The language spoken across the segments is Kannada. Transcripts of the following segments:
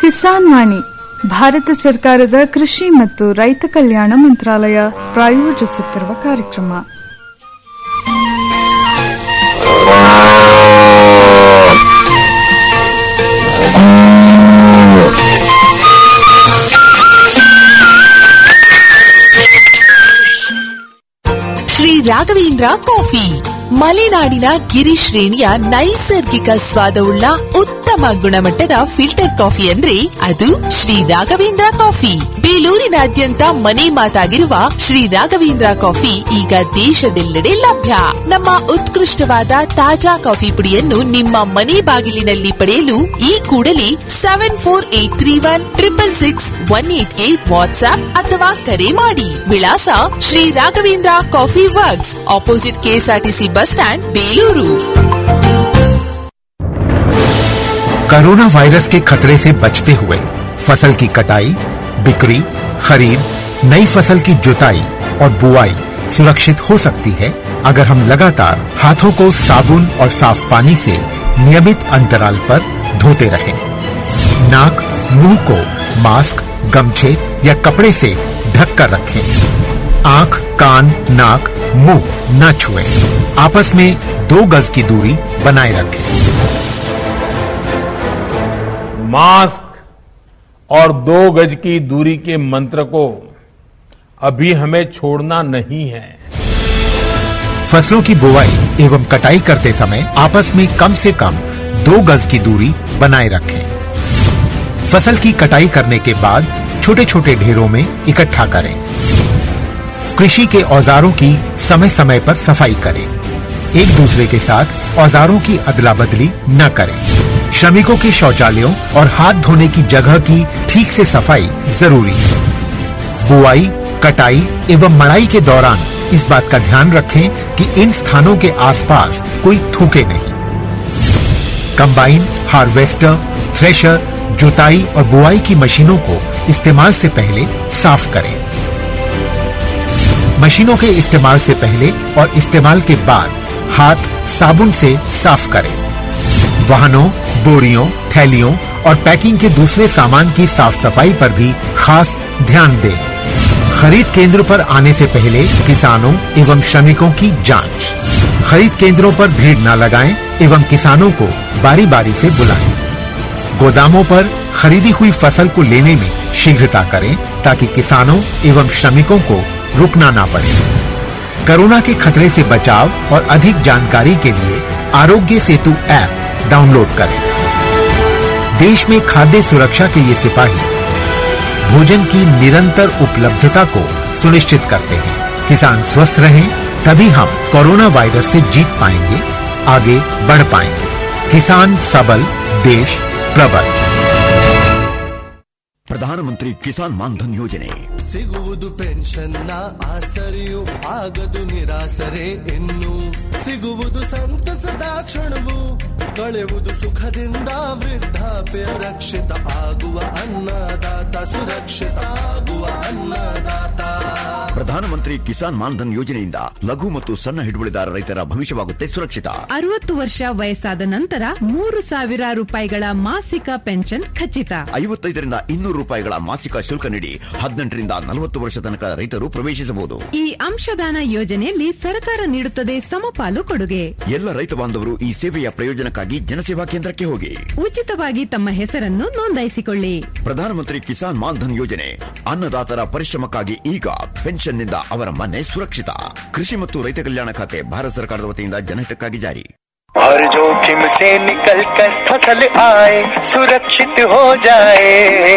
ಕಿಸಾನ್ ವಾಣಿ ಭಾರತ ಸರ್ಕಾರದ ಕೃಷಿ ಮತ್ತು ರೈತ ಕಲ್ಯಾಣ ಮಂತ್ರಾಲಯ ಪ್ರಾಯೋಜಿಸುತ್ತಿರುವ ಕಾರ್ಯಕ್ರಮ ಶ್ರೀ ರಾಘವೇಂದ್ರ ಕಾಫಿ ಮಲೆನಾಡಿನ ಗಿರಿ ಶ್ರೇಣಿಯ ನೈಸರ್ಗಿಕ ಸ್ವಾದವುಳ್ಳ ಉತ್ತಮ ಗುಣಮಟ್ಟದ ಫಿಲ್ಟರ್ ಕಾಫಿ ಅಂದ್ರೆ ಅದು ಶ್ರೀ ರಾಘವೇಂದ್ರ ಕಾಫಿ ಬೇಲೂರಿನಾದ್ಯಂತ ಮನೆ ಮಾತಾಗಿರುವ ಶ್ರೀ ರಾಘವೇಂದ್ರ ಕಾಫಿ ಈಗ ದೇಶದೆಲ್ಲೆಡೆ ಲಭ್ಯ ನಮ್ಮ ಉತ್ಕೃಷ್ಟವಾದ ತಾಜಾ ಕಾಫಿ ಪುಡಿಯನ್ನು ನಿಮ್ಮ ಮನೆ ಬಾಗಿಲಿನಲ್ಲಿ ಪಡೆಯಲು ಈ ಕೂಡಲೇ seven four eight three one triple six one ಏಟ್ಗೆ ವಾಟ್ಸ್ಆಪ್ ಅಥವಾ ಕರೆ ಮಾಡಿ ವಿಳಾಸ Shri Raghavendra coffee works opposite KSRTC bus stand Belur corona virus के खतरे से बचते हुए फसल की कटाई बिक्री खरीद नई फसल की जुताई और बुआई सुरक्षित हो सकती है अगर हम लगातार हाथों को साबुन और साफ पानी से नियमित अंतराल पर धोते रहें। नाक मुंह को मास्क गमछे या कपड़े से ढक कर रखें आंख कान नाक मुंह न छुएं। आपस में दो गज की दूरी बनाए रखें मास्क और दो गज की दूरी के मंत्र को अभी हमें छोड़ना नहीं है फसलों की बुवाई एवं कटाई करते समय आपस में कम से कम दो गज की दूरी बनाए रखें फसल की कटाई करने के बाद छोटे छोटे ढेरों में इकट्ठा करें कृषि के औजारों की समय समय पर सफाई करें एक दूसरे के साथ औजारों की अदला बदली न करें श्रमिकों के शौचालयों और हाथ धोने की जगह की ठीक से सफाई जरूरी है बुआई कटाई एवं मड़ाई के दौरान इस बात का ध्यान रखें कि इन स्थानों के आसपास कोई थूके नहीं कंबाइन हार्वेस्टर थ्रेशर जुताई और बुआई की मशीनों को इस्तेमाल से पहले साफ करें मशीनों के इस्तेमाल से पहले और इस्तेमाल के बाद हाथ साबुन से साफ करें वाहनों बोरियों थैलियों और पैकिंग के दूसरे सामान की साफ सफाई पर भी खास ध्यान दें खरीद केंद्र पर आने से पहले किसानों एवं श्रमिकों की जांच खरीद केंद्रों पर भीड़ न लगाएं एवं किसानों को बारी बारी से बुलाएं गोदामों पर खरीदी हुई फसल को लेने में शीघ्रता करें ताकि किसानों एवं श्रमिकों को रुकना ना पड़े कोरोना के खतरे से बचाव और अधिक जानकारी के लिए आरोग्य सेतु ऐप डाउनलोड करें देश में खाद्य सुरक्षा के ये सिपाही भोजन की निरंतर उपलब्धता को सुनिश्चित करते हैं किसान स्वस्थ रहें तभी हम कोरोना वायरस से जीत पाएंगे आगे बढ़ पाएंगे किसान सबल देश प्रबल ಪ್ರಧಾನಮಂತ್ರಿ ಕಿಸಾನ್ ಮಾನ್ಧನ್ ಯೋಜನೆ ಸಿಗುವುದು ಪೆನ್ಷನ್ನ ಆಸರೆಯು ಆಗದು ನಿರಾಸರೆ ಇನ್ನು ಸಿಗುವುದು ಸಂತಸದ ಕ್ಷಣವು ಕಳೆಯುವುದು ಸುಖದಿಂದ ವೃದ್ಧಾಪ್ಯ ರಕ್ಷಿತ ಆಗುವ ಅನ್ನದಾತ ಸುರಕ್ಷಿತ ಆಗುವ ಅನ್ನದಾತ ಪ್ರಧಾನಮಂತ್ರಿ ಕಿಸಾನ್ ಮಾನ್ಧನ್ ಯೋಜನೆಯಿಂದ ಲಘು ಮತ್ತು ಸಣ್ಣ ಹಿಡುವಳಿದಾರ ರೈತರ ಭವಿಷ್ಯವಾಗುತ್ತೆ ಸುರಕ್ಷಿತ ಅರವತ್ತು ವರ್ಷ ವಯಸ್ಸಾದ ನಂತರ ಮೂರು ಸಾವಿರ ರೂಪಾಯಿಗಳ ಮಾಸಿಕ ಪೆನ್ಷನ್ ಖಚಿತ ಐವತ್ತೈದರಿಂದ ಇನ್ನೂರು ರೂಪಾಯಿಗಳ ಮಾಸಿಕ ಶುಲ್ಕ ನೀಡಿ ಹದಿನೆಂಟರಿಂದ ನಲವತ್ತು ವರ್ಷ ತನಕ ರೈತರು ಪ್ರವೇಶಿಸಬಹುದು ಈ ಅಂಶದಾನ ಯೋಜನೆಯಲ್ಲಿ ಸರ್ಕಾರ ನೀಡುತ್ತದೆ ಸಮಪಾಲು ಕೊಡುಗೆ ಎಲ್ಲ ರೈತ ಬಾಂಧವರು ಈ ಸೇವೆಯ ಪ್ರಯೋಜನಕ್ಕಾಗಿ ಜನಸೇವಾ ಕೇಂದ್ರಕ್ಕೆ ಹೋಗಿ ಉಚಿತವಾಗಿ ತಮ್ಮ ಹೆಸರನ್ನು ನೋಂದಾಯಿಸಿಕೊಳ್ಳಿ ಪ್ರಧಾನಮಂತ್ರಿ ಕಿಸಾನ್ ಮಾನ್ಧನ್ ಯೋಜನೆ ಅನ್ನದಾತರ ಪರಿಶ್ರಮಕ್ಕಾಗಿ ಈಗ ಪೆನ್ಷನ್ನಿಂದ ಅವರ ಮನೆ ಸುರಕ್ಷಿತ ಕೃಷಿ ಮತ್ತು ರೈತ ಕಲ್ಯಾಣ ಖಾತೆ ಭಾರತ ಸರ್ಕಾರದ ವತಿಯಿಂದ ಜನಹಿತಕ್ಕಾಗಿ ಜಾರಿ हर जोखिम से निकल कर फसल आए सुरक्षित हो जाए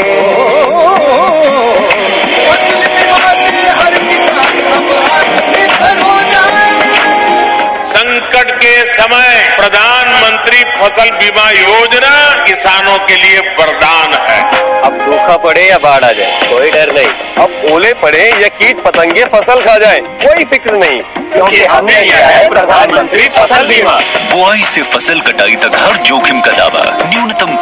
फसल बीमा से हर किसान अब आत्मनिर्भर हो जाए संकट के समय प्रधानमंत्री फसल बीमा योजना किसानों के लिए वरदान है अब सूखा पड़े या बाढ़ आ जाए कोई डर नहीं अब ओले पड़े या कीट पतंगे फसल खा जाए कोई फिक्र नहीं क्योंकि हमने लिया है प्रधानमंत्री फसल बीमा बुआई से फसल कटाई तक हर जोखिम का दावा न्यूनतम प्रीमियम पर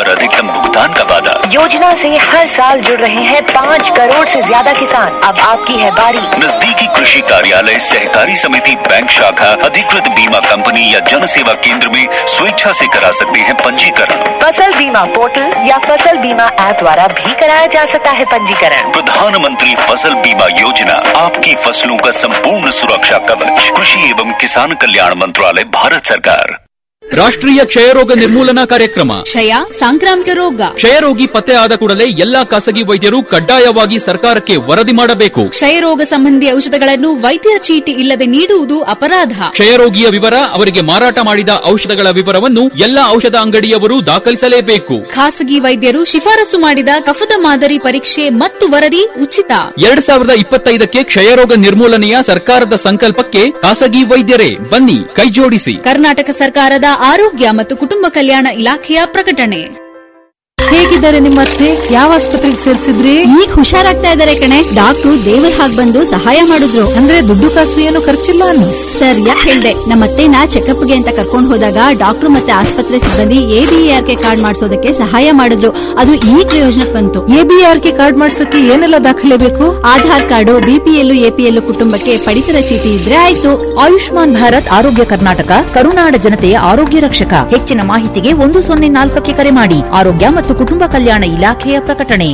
पर अधिकतम भुगतान का वादा योजना से हर साल जुड़ रहे हैं पाँच करोड़ से ज्यादा किसान अब आपकी है बारी नजदीकी कृषि कार्यालय सहकारी समिति बैंक शाखा अधिकृत बीमा कंपनी या जन सेवा केंद्र में स्वेच्छा से करा सकते हैं पंजीकरण फसल बीमा पोर्टल या फसल बीमा ऐप द्वारा भी कराया जा सकता है पंजीकरण प्रधानमंत्री फसल बीमा योजना आपकी फसलों का संपूर्ण सुरक्षा कवच कृषि एवं किसान कल्याण मंत्रालय भारत सरकार ರಾಷ್ಟ್ರೀಯ ಕ್ಷಯರೋಗ ನಿರ್ಮೂಲನಾ ಕಾರ್ಯಕ್ರಮ ಕ್ಷಯ ಸಾಂಕ್ರಾಮಿಕ ರೋಗ ಕ್ಷಯರೋಗಿ ಪತ್ತೆ ಆದ ಕೂಡಲೇ ಎಲ್ಲಾ ಖಾಸಗಿ ವೈದ್ಯರು ಕಡ್ಡಾಯವಾಗಿ ಸರ್ಕಾರಕ್ಕೆ ವರದಿ ಮಾಡಬೇಕು ಕ್ಷಯರೋಗ ಸಂಬಂಧಿ ಔಷಧಗಳನ್ನು ವೈದ್ಯರ ಚೀಟಿ ಇಲ್ಲದೆ ನೀಡುವುದು ಅಪರಾಧ ಕ್ಷಯರೋಗಿಯ ವಿವರ ಅವರಿಗೆ ಮಾರಾಟ ಮಾಡಿದ ಔಷಧಗಳ ವಿವರವನ್ನು ಎಲ್ಲಾ ಔಷಧ ಅಂಗಡಿಯವರು ದಾಖಲಿಸಲೇಬೇಕು ಖಾಸಗಿ ವೈದ್ಯರು ಶಿಫಾರಸು ಮಾಡಿದ ಕಫದ ಮಾದರಿ ಪರೀಕ್ಷೆ ಮತ್ತು ವರದಿ ಉಚಿತ ಎರಡ್ ಸಾವಿರದ ಇಪ್ಪತ್ತೈದಕ್ಕೆ ಕ್ಷಯರೋಗ ನಿರ್ಮೂಲನೆಯ ಸರ್ಕಾರದ ಸಂಕಲ್ಪಕ್ಕೆ ಖಾಸಗಿ ವೈದ್ಯರೇ ಬನ್ನಿ ಕೈಜೋಡಿಸಿ ಕರ್ನಾಟಕ ಸರ್ಕಾರದ ಆರೋಗ್ಯ ಮತ್ತು ಕುಟುಂಬ ಕಲ್ಯಾಣ ಇಲಾಖೆಯ ಪ್ರಕಟಣೆ ಹೇಗಿದ್ದಾರೆ ನಿಮ್ಮ ಅತ್ತೆ ಯಾವ ಆಸ್ಪತ್ರೆಗೆ ಸೇರಿಸಿದ್ರಿ ಈಗ ಹುಷಾರಾಗ್ತಾ ಇದಾರೆ ಕಣೆ ಡಾಕ್ಟ್ರು ದೇವ್ರ ಹಾಗ್ ಬಂದು ಸಹಾಯ ಮಾಡಿದ್ರು ಅಂದ್ರೆ ದುಡ್ಡು ಕಾಸು ಏನು ಖರ್ಚಿಲ್ಲ ಅನ್ನು ಸರ್ ಯಾಕೆ ಹೇಳ್ದೆ ನಮ್ಮ ಅತ್ತೆನ ಚೆಕಪ್ಗೆ ಅಂತ ಕರ್ಕೊಂಡು ಹೋದಾಗ ಡಾಕ್ಟ್ರು ಮತ್ತೆ ಆಸ್ಪತ್ರೆ ಸಿಬ್ಬಂದಿ ಎಬಿಆರ್ ಕೆ ಕಾರ್ಡ್ ಮಾಡಿಸೋದಕ್ಕೆ ಸಹಾಯ ಮಾಡಿದ್ರು ಅದು ಈ ಪ್ರಯೋಜನಕ್ಕೆ ಬಂತು ಎಬಿಆರ್ ಕೆ ಕಾರ್ಡ್ ಮಾಡ್ಸೋಕೆ ಏನೆಲ್ಲ ದಾಖಲೆ ಬೇಕು ಆಧಾರ್ ಕಾರ್ಡು ಬಿಪಿಎಲ್ ಎಪಿಎಲ್ ಕುಟುಂಬಕ್ಕೆ ಪಡಿತರ ಚೀಟಿ ಇದ್ರೆ ಆಯ್ತು ಆಯುಷ್ಮಾನ್ ಭಾರತ್ ಆರೋಗ್ಯ ಕರ್ನಾಟಕ ಕರುನಾಡ ಜನತೆಯ ಆರೋಗ್ಯ ರಕ್ಷಕ ಹೆಚ್ಚಿನ ಮಾಹಿತಿಗೆ ಒಂದು ಸೊನ್ನೆ ನಾಲ್ಕಕ್ಕೆ ಕರೆ ಮಾಡಿ ಆರೋಗ್ಯ ಮತ್ತು ಕುಟುಂಬ ಕಲ್ಯಾಣ ಇಲಾಖೆಯ ಪ್ರಕಟಣೆ